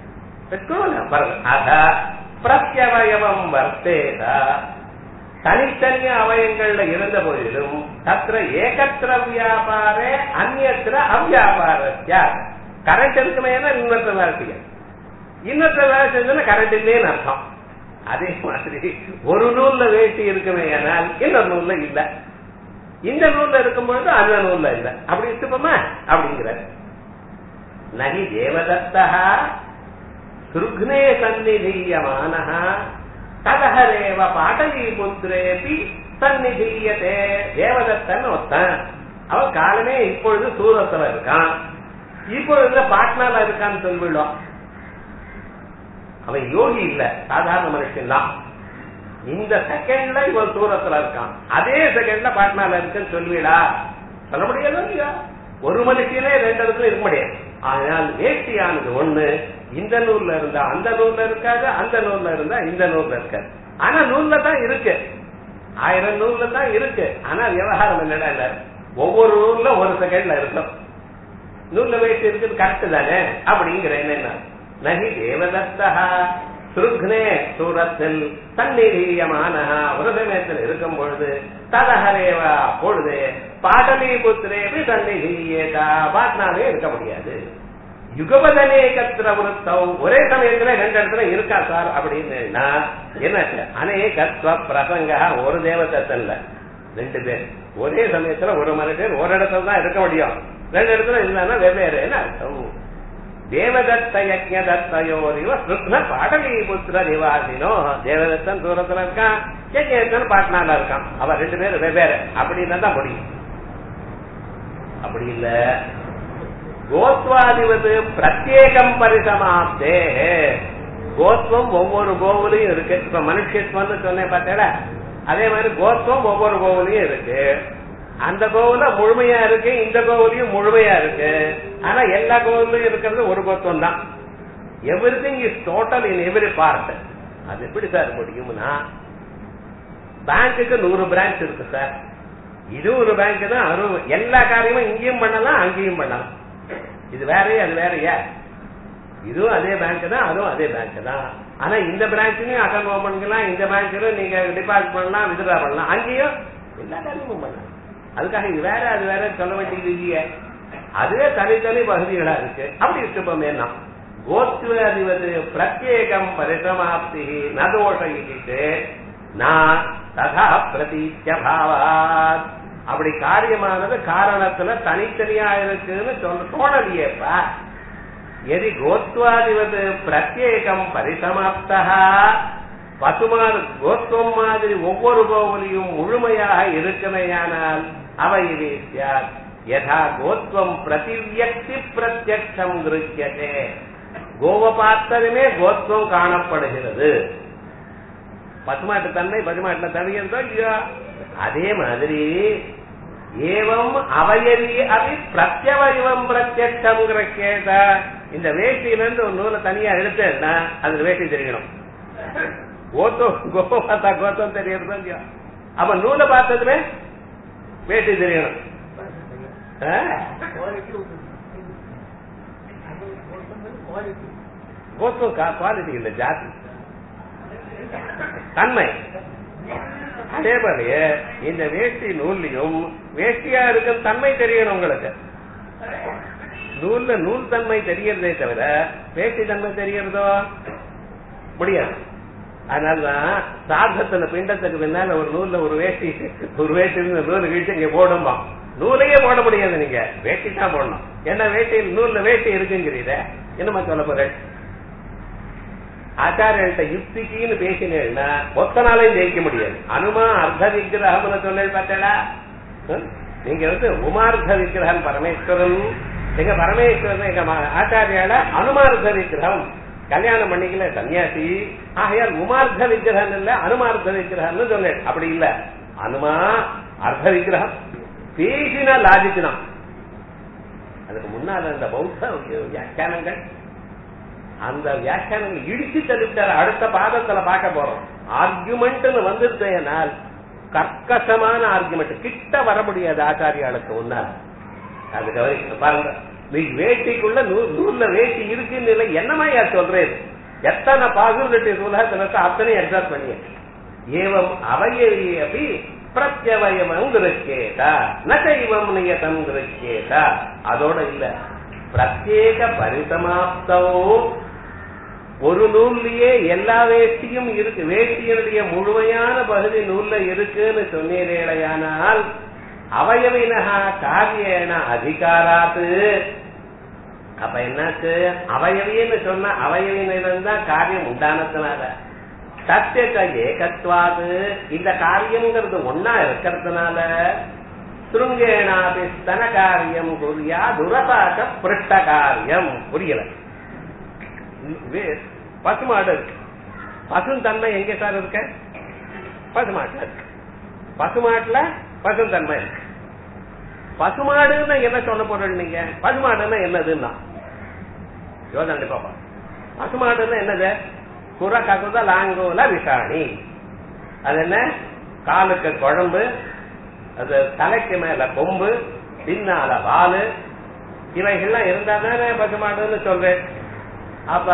அத பிரத்யவயவம் வர்த்தேதா தனித்தனி அவயங்கள்ல இருந்த போதிலும் தத்திர ஏகத்திர வியாபாரே அந்நியத்திர அவ்வியாபாரஸ்யா கரண்ட் இருக்குமே இன்வெர்டர் வேலை செய்யும் இன்வெர்டர் வேலை செஞ்சதுன்னா கரண்ட் இல்லேன்னு அர்த்தம் அதே மாதிரி ஒரு நூல்ல வேட்டி இருக்குமே ஆனால் இன்னொரு நூல்ல இல்ல இந்த நூல்ல இருக்கும்பொழுது அந்த நூல்ல இல்ல அப்படி வச்சுப்போமா அப்படிங்கிற நகி தேவதத்தா சுருக்னே சந்நிதீயமான கதஹரேவ பாடலிபுத்திரேபி சந்நிதீயதே தேவதத்தன் ஒருத்தன் அவன் காலமே இப்பொழுது சூரத்துல இருக்கான் இப்பொழுது பாட்னால இருக்கான்னு சொல்லிவிடும் அவன் யோகி இல்ல சாதாரண மனுஷன் தான் இந்த செகண்ட்ல இவன் தூரத்துல இருக்கான் அதே செகண்ட்ல பாட்னால இருக்குன்னு சொல்லுவீடா சொல்ல முடியாது இல்லையா ஒரு மனுஷனே ரெண்டு இடத்துல இருக்க முடியாது ஆனால் வேஷ்டியானது ஒண்ணு இந்த நூல்ல இருந்தா அந்த நூல்ல இருக்காது அந்த நூல்ல இருந்தா இந்த நூல்ல இருக்காது ஆனா நூல்ல தான் இருக்கு ஆயிரம் நூல்ல தான் இருக்கு ஆனா விவகாரம் என்னடா இல்ல ஒவ்வொரு நூல்ல ஒரு செகண்ட்ல இருக்கும் நூல்ல வேஷ்டி இருக்குது கரெக்ட் தானே அப்படிங்கிற என்ன நகி தேவதத்தா சுருக்னே சூரத்தில் தன்னிதீயமான ஒரு சமயத்தில் இருக்கும் பொழுது தலஹரேவா பொழுது பாடலி புத்திரேபி தன்னிதீயதா பாட்னாவே இருக்க முடியாது யுகபதனே கத்திர விருத்தம் ஒரே சமயத்துல ரெண்டு இடத்துல இருக்கா சார் அப்படின்னு என்ன அநேகத்வ பிரசங்க ஒரு தேவதத்தல்ல ரெண்டு பேர் ஒரே சமயத்துல ஒரு மனுஷன் ஒரு இடத்துல தான் இருக்க முடியும் ரெண்டு இடத்துல இல்லைன்னா வெவ்வேறுன்னு அர்த்தம் தேவதத்த யஜ்ஞதத்தையோரிவ கிருஷ்ண பாடலிபுத்திர நிவாசினோ தேவதத்தன் தூரத்துல இருக்கான் யஜ்ஞதன் பாட்னால இருக்கான் அவ ரெண்டு பேரும் வெவ்வேறு அப்படின்னு தான் முடியும் அப்படி இல்ல கோத்வாதிபது பிரத்யேகம் பரிசமாப்தே கோத்வம் ஒவ்வொரு கோவிலையும் இருக்கு இப்ப மனுஷத்துவம்னு சொன்னேன் பார்த்தேடா அதே மாதிரி கோத்வம் ஒவ்வொரு கோவிலையும் இருக்கு அந்த கோவில முழுமையா இருக்கு இந்த கோவிலையும் முழுமையா இருக்கு ஆனா எல்லா கோவிலையும் இருக்கிறது ஒரு கோத்வம் தான் everything is total in every part அது எப்படி சார் முடியும்னா பேங்க்குக்கு நூறு பிரான்ச் இருக்கு சார் இது ஒரு பேங்க் தான் அறுபது எல்லா காரியமும் இங்கேயும் பண்ணலாம் அங்கேயும் பண்ணலாம் இது வேறயே அது வேறயா இதுவும் அதே பேங்க் தான் அதுவும் அதே பேங்க் தான் ஆனா இந்த பிரான்ச்லயும் அக்கௌண்ட் ஓபன் பண்ணலாம் இந்த பேங்க்ல நீங்க டிபாசிட் பண்ணலாம் வித்ட்ரா பண்ணலாம் அங்கேயும் எல்லா காரியமும் பண்ணலாம் அதுக்காக இது வேற அது வேற சொல்ல வேண்டியது இல்லையே அதுவே தனித்தனி பகுதிகளா இருக்கு அப்படி இருக்கப்போமே என்ன கோத்வாதிபது பிரத்யேகம் பரிசமாப்தி நதோஷயிட்டு நான் ததா பிரதீத்திய பாவாத் அப்படி காரியமானது காரணத்துல தனித்தனியா இருக்குன்னு சொல்ல தோணலையேப்பா எதி கோத்வாதிபது பிரத்யேகம் பரிசமாப்தா பசுமாறு கோத்வம் மாதிரி ஒவ்வொரு கோவிலையும் முழுமையாக இருக்குமையானால் அவை வீசியார் யதா கோத்வம் பிரதிவியக்தி பிரத்யக்ஷம் கிருக்கியதே கோவ பார்த்ததுமே கோத்வம் காணப்படுகிறது பசுமாட்டு தன்மை பசுமாட்டுல தவிர்த்தோ இல்லையோ அதே மாதிரி ஏவம் அவயவி அபி பிரத்யவயவம் பிரத்யட்சம் கேட்ட இந்த வேஷ்டியில இருந்து ஒரு நூலை தனியா எடுத்தேன்னா அதுக்கு வேஷ்டி தெரியணும் கோத்தம் கோப்ப பார்த்தா கோத்தம் தெரியறதோ இல்லையோ அப்ப நூலை பார்த்ததுமே வேஷ்டி தெரியணும் ஆ? கோத்தம் குவாலிட்டி இல்ல ஜாதி தன்மை அதே மாதிரி இந்த வேஷ்டி நூல்லையும் வேஷ்டியா இருக்கும் தன்மை தெரியணும் உங்களுக்கு நூல்ல நூல் தன்மை தெரியறதே தவிர வேஷ்டி தன்மை தெரியறதோ முடியாது அதனாலதான் சாதத்துல பிண்டத்துக்கு பின்னால ஒரு நூல்ல ஒரு வேஷ்டி ஒரு வேஷ்டி இருந்து நூல் கழிச்சு இங்க போடுமா நூலையே போட முடியாது நீங்க வேஷ்டி தான் போடணும் ஏன்னா வேஷ்டியில் நூல்ல வேஷ்டி இருக்குங்கிறீத என்னமா சொல்ல போறேன் ஆச்சாரியர்கிட்ட யுக்திக்குன்னு பேசினேன்னா ஒத்த நாளையும் ஜெயிக்க முடியாது அனுமா அர்த்த விக்கிரகம்னு சொன்னேன் பார்த்தேடா ஹம்? நீங்க வந்து உமார்த்த விக்கிரகம் பரமேஸ்வரன் எங்க பரமேஸ்வரன் எங்க ம- ஆச்சாரியால அனுமார்த்த விக்கிரகம் கல்யாணம் பண்ணிக்கல சன்னியாசி ஆகையால் உமார்த்த விக்கிரகம் இல்ல அனுமார்த்த விக்கிரகம்னு சொன்னேன் அப்படி இல்ல அனுமா அர்த்த விக்கிரகம் பேசினா லாஜிக்தான் அதுக்கு முன்னால இந்த பௌத்த வியாக்கியானங்கள் அந்த வியாக்கியானங்கள் இடிச்சு தள்ளிவிட்டார் அடுத்த பாதத்துல பார்க்க போறோம் ஆர்குமெண்ட்னு வந்துட்டேனால் கர்க்கசமான ஆர்குமெண்ட் கிட்ட வர முடியாது ஆச்சாரியாளுக்கு முன்னால் அது கவனிக்கணும் பாருங்க நீ வேட்டிக்குள்ள நூ- நூல்ல வேட்டி இருக்குன்னு இல்லை என்னமா யார் சொல்றேன் எத்தனை பாசிபிலிட்டி உலகத்துல அத்தனை எக்ஸாம் பண்ணிய ஏவம் அவையவி அப்படி பிரத்யவயமம் கிருக்கேதா நகைவம் நியதம் கிருக்கேதா அதோட இல்ல பிரத்யேக பரிசமாப்தோ ஒரு நூல்லயே எல்லா வேஷ்டியும் இருக்கு வேஷ்டியினுடைய முழுமையான பகுதி நூல்ல இருக்குன்னு சொன்னீரேடையானால் அவயவினகா காரியேன அதிகாராத்து அப்ப என்னாச்சு அவயவின்னு சொன்னா அவயவினிலிருந்தான் காரியம் உண்டானதுனால சத்தியக ஏகத்வாது இந்த காரியம்ங்கிறது ஒன்னா இருக்கிறதுனால சுருங்கேனாபி ஸ்தன காரியம் குறியா துரபாக பிருஷ்ட காரியம் புரியல வே- பசுமாடு இருக்கு பசும் தன்மை எங்க சார் இருக்க பசுமாட்டுல இருக்கு பசுமாட்டுல பசும் தன்மை இருக்கு பசுமாடுன்னா என்ன சொல்ல போறீங்க நீங்க பசுமாடுன்னா என்னதுன்னா யோசனை பாப்பா பசுமாடுன்னா என்னது குற ககுத லாங்கோல விஷாணி அது என்ன காலுக்கு குழம்பு அது தலைக்கு மேல கொம்பு பின்னால வாலு இவைகள்லாம் இருந்தா தானே பசுமாடுன்னு சொல்றேன் அப்ப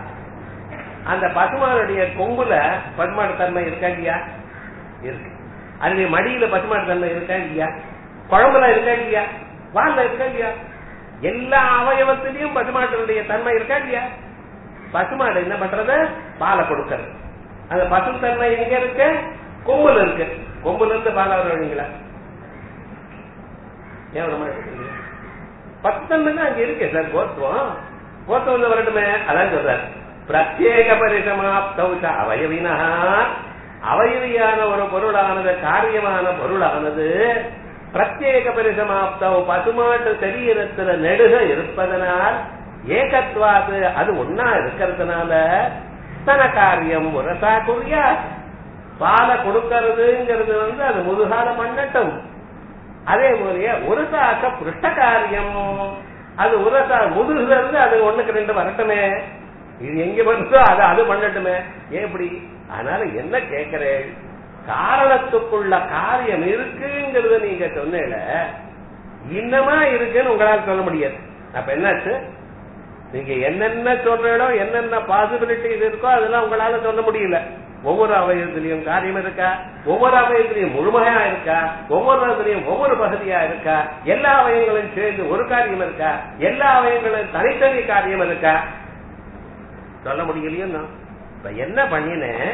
அந்த பசுமாடுடைய கொம்புல பசுமாடு தன்மை இருக்கா இல்லையா இருக்கு அதனுடைய மடியில பசுமாடு தன்மை இருக்கா இல்லையா குழம்புல இருக்கா இல்லையா வால்ல இருக்கா இல்லையா எல்லா அவயவத்திலையும் பசுமாட்டினுடைய தன்மை இருக்கா இல்லையா பசுமாடு என்ன பண்றது பாலை கொடுக்கறது அந்த பசு தன்மை எங்க இருக்கு கொம்புல இருக்கு கொம்புல இருந்து பாலை வருவீங்களா ஏன் விட மாட்டேங்கிறீங்க பத்து தன்மை தான் அங்க இருக்கு சார் கோத்துவம் கோத்துவம் வரட்டுமே அதான் சொல்றாரு பிரத்யேக பரிசமாப்தௌச்ச அவயவினா அவயவியான ஒரு பொருளானது காரியமான பொருளானது பிரத்யேக பரிசமாப்தம் பசுமாட்டு சரீரத்துல நெடுக இருப்பதனால் ஏகத்வாது அது ஒன்னா இருக்கிறதுனால தன காரியம் முரசா குறியா பாலை கொடுக்கறதுங்கிறது வந்து அது முதுகால பண்ணட்டும் அதே போலயே உரசாக்க புருஷ்ட காரியம் அது உரசா முதுகுல இருந்து அது ஒண்ணுக்கு ரெண்டு வரட்டுமே இது எங்க வருதோ அது அது பண்ணட்டுமே எப்படி அதனால என்ன கேட்கிறேன் காரணத்துக்குள்ள காரியம் இருக்குங்கிறத நீங்க சொன்னேல இன்னமா இருக்குன்னு உங்களால சொல்ல முடியாது அப்ப என்னாச்சு நீங்க என்னென்ன சொல்றீங்களோ என்னென்ன பாசிபிலிட்டிஸ் இருக்கோ அதெல்லாம் உங்களால சொல்ல முடியல ஒவ்வொரு அவயத்திலையும் காரியம் இருக்கா ஒவ்வொரு அவயத்திலையும் முழுமையா இருக்கா ஒவ்வொரு அவயத்திலையும் ஒவ்வொரு பகுதியா இருக்கா எல்லா அவயங்களும் சேர்ந்து ஒரு காரியம் இருக்கா எல்லா அவயங்களும் தனித்தனி காரியம் இருக்கா சொல்ல முடியலையோ நான் இப்ப என்ன பண்ணினேன்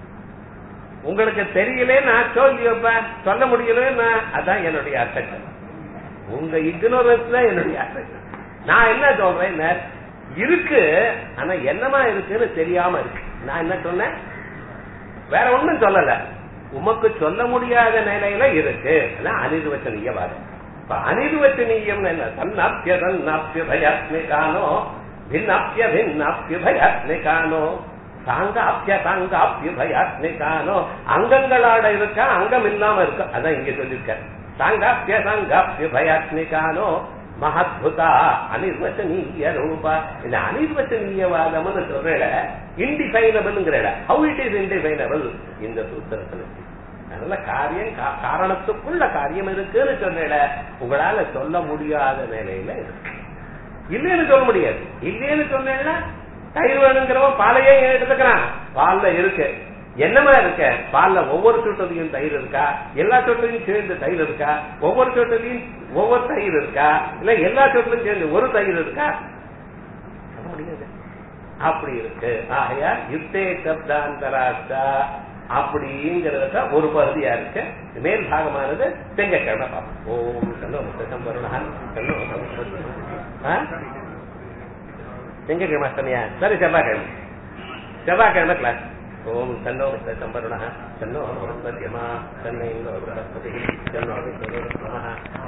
உங்களுக்கு தெரியலே நான் சொல்லி வைப்பேன் சொல்ல முடியல நான் அதான் என்னுடைய அர்த்தம் உங்க இக்னோரன்ஸ் தான் என்னுடைய அர்த்தம் நான் என்ன சொல்றேன் இருக்கு ஆனா என்னமா இருக்குன்னு தெரியாம இருக்கு நான் என்ன சொன்னேன் வேற ஒண்ணும் சொல்லல உமக்கு சொல்ல முடியாத நிலையில இருக்கு அதான் அனிர்வச்சனீயவாதம் இப்ப அனிர்வச்சனீயம் என்ன தன்னாப்பிய தன்னாப்பிய பயாத்மிகானோ பின்னாப்பிய பின்னாப்பிய பயாத்மிகானோ சாங்காப்பிய சாங்காப்பிய பயாத்மிகானோ அங்கங்களோட இருக்கா அங்கம் இல்லாம இருக்கா அதான் இங்க சொல்லிருக்க சாங்காப்பிய சாங்காப்பிய பயாத்மிகானோ மகத்புதா அனிர்வச்சனீய ரூபா இந்த அனிர்வச்சனீயவாதம்னு சொல்றேட இன்டிஃபைனபிள்ங்கிற ஹவு இட் இஸ் இன்டிஃபைனபிள் இந்த சூத்திரத்துல அதனால காரியம் கா- காரணத்துக்குள்ள காரியம் இருக்குன்னு சொன்னேட உங்களால சொல்ல முடியாத நிலையில இருக்கு இல்லைன்னு சொல்ல முடியாது இல்லைன்னு சொன்னேன்னா தயிர் வேணுங்கிறவன் பாலையே எடுத்துக்கிறான் பால்ல இருக்கு என்னமா இருக்க பால்ல ஒவ்வொரு சொட்டுலையும் தயிர் இருக்கா எல்லா சொட்டுலையும் சேர்ந்து தயிர் இருக்கா ஒவ்வொரு சொட்டுலையும் ஒவ்வொரு தயிர் இருக்கா இல்ல எல்லா சொட்டுலையும் சேர்ந்து ஒரு தயிர் இருக்கா சொல்ல முடியாது அப்படி இருக்கு ஆகையா யுத்தே சப்தாந்தராஷ்டா அப்படிங்கிறத ஒரு பகுதியா இருக்கு மேல் பாகமானது திங்கக்கிழமை பார்ப்போம் ஓம் கண்ணோ முத்தம் வருணா கண்ணோ திங்கக்கிழமை அஷ்டமியா சரி செவ்வாய்க்கிழமை செவ்வாய்க்கிழமை கிளாஸ் ஓம் தன்னோ சம்பருணா தன்னோ மத்தியமா தன்னை பிரகஸ்பதி தன்னோ விஷ்ணு நமः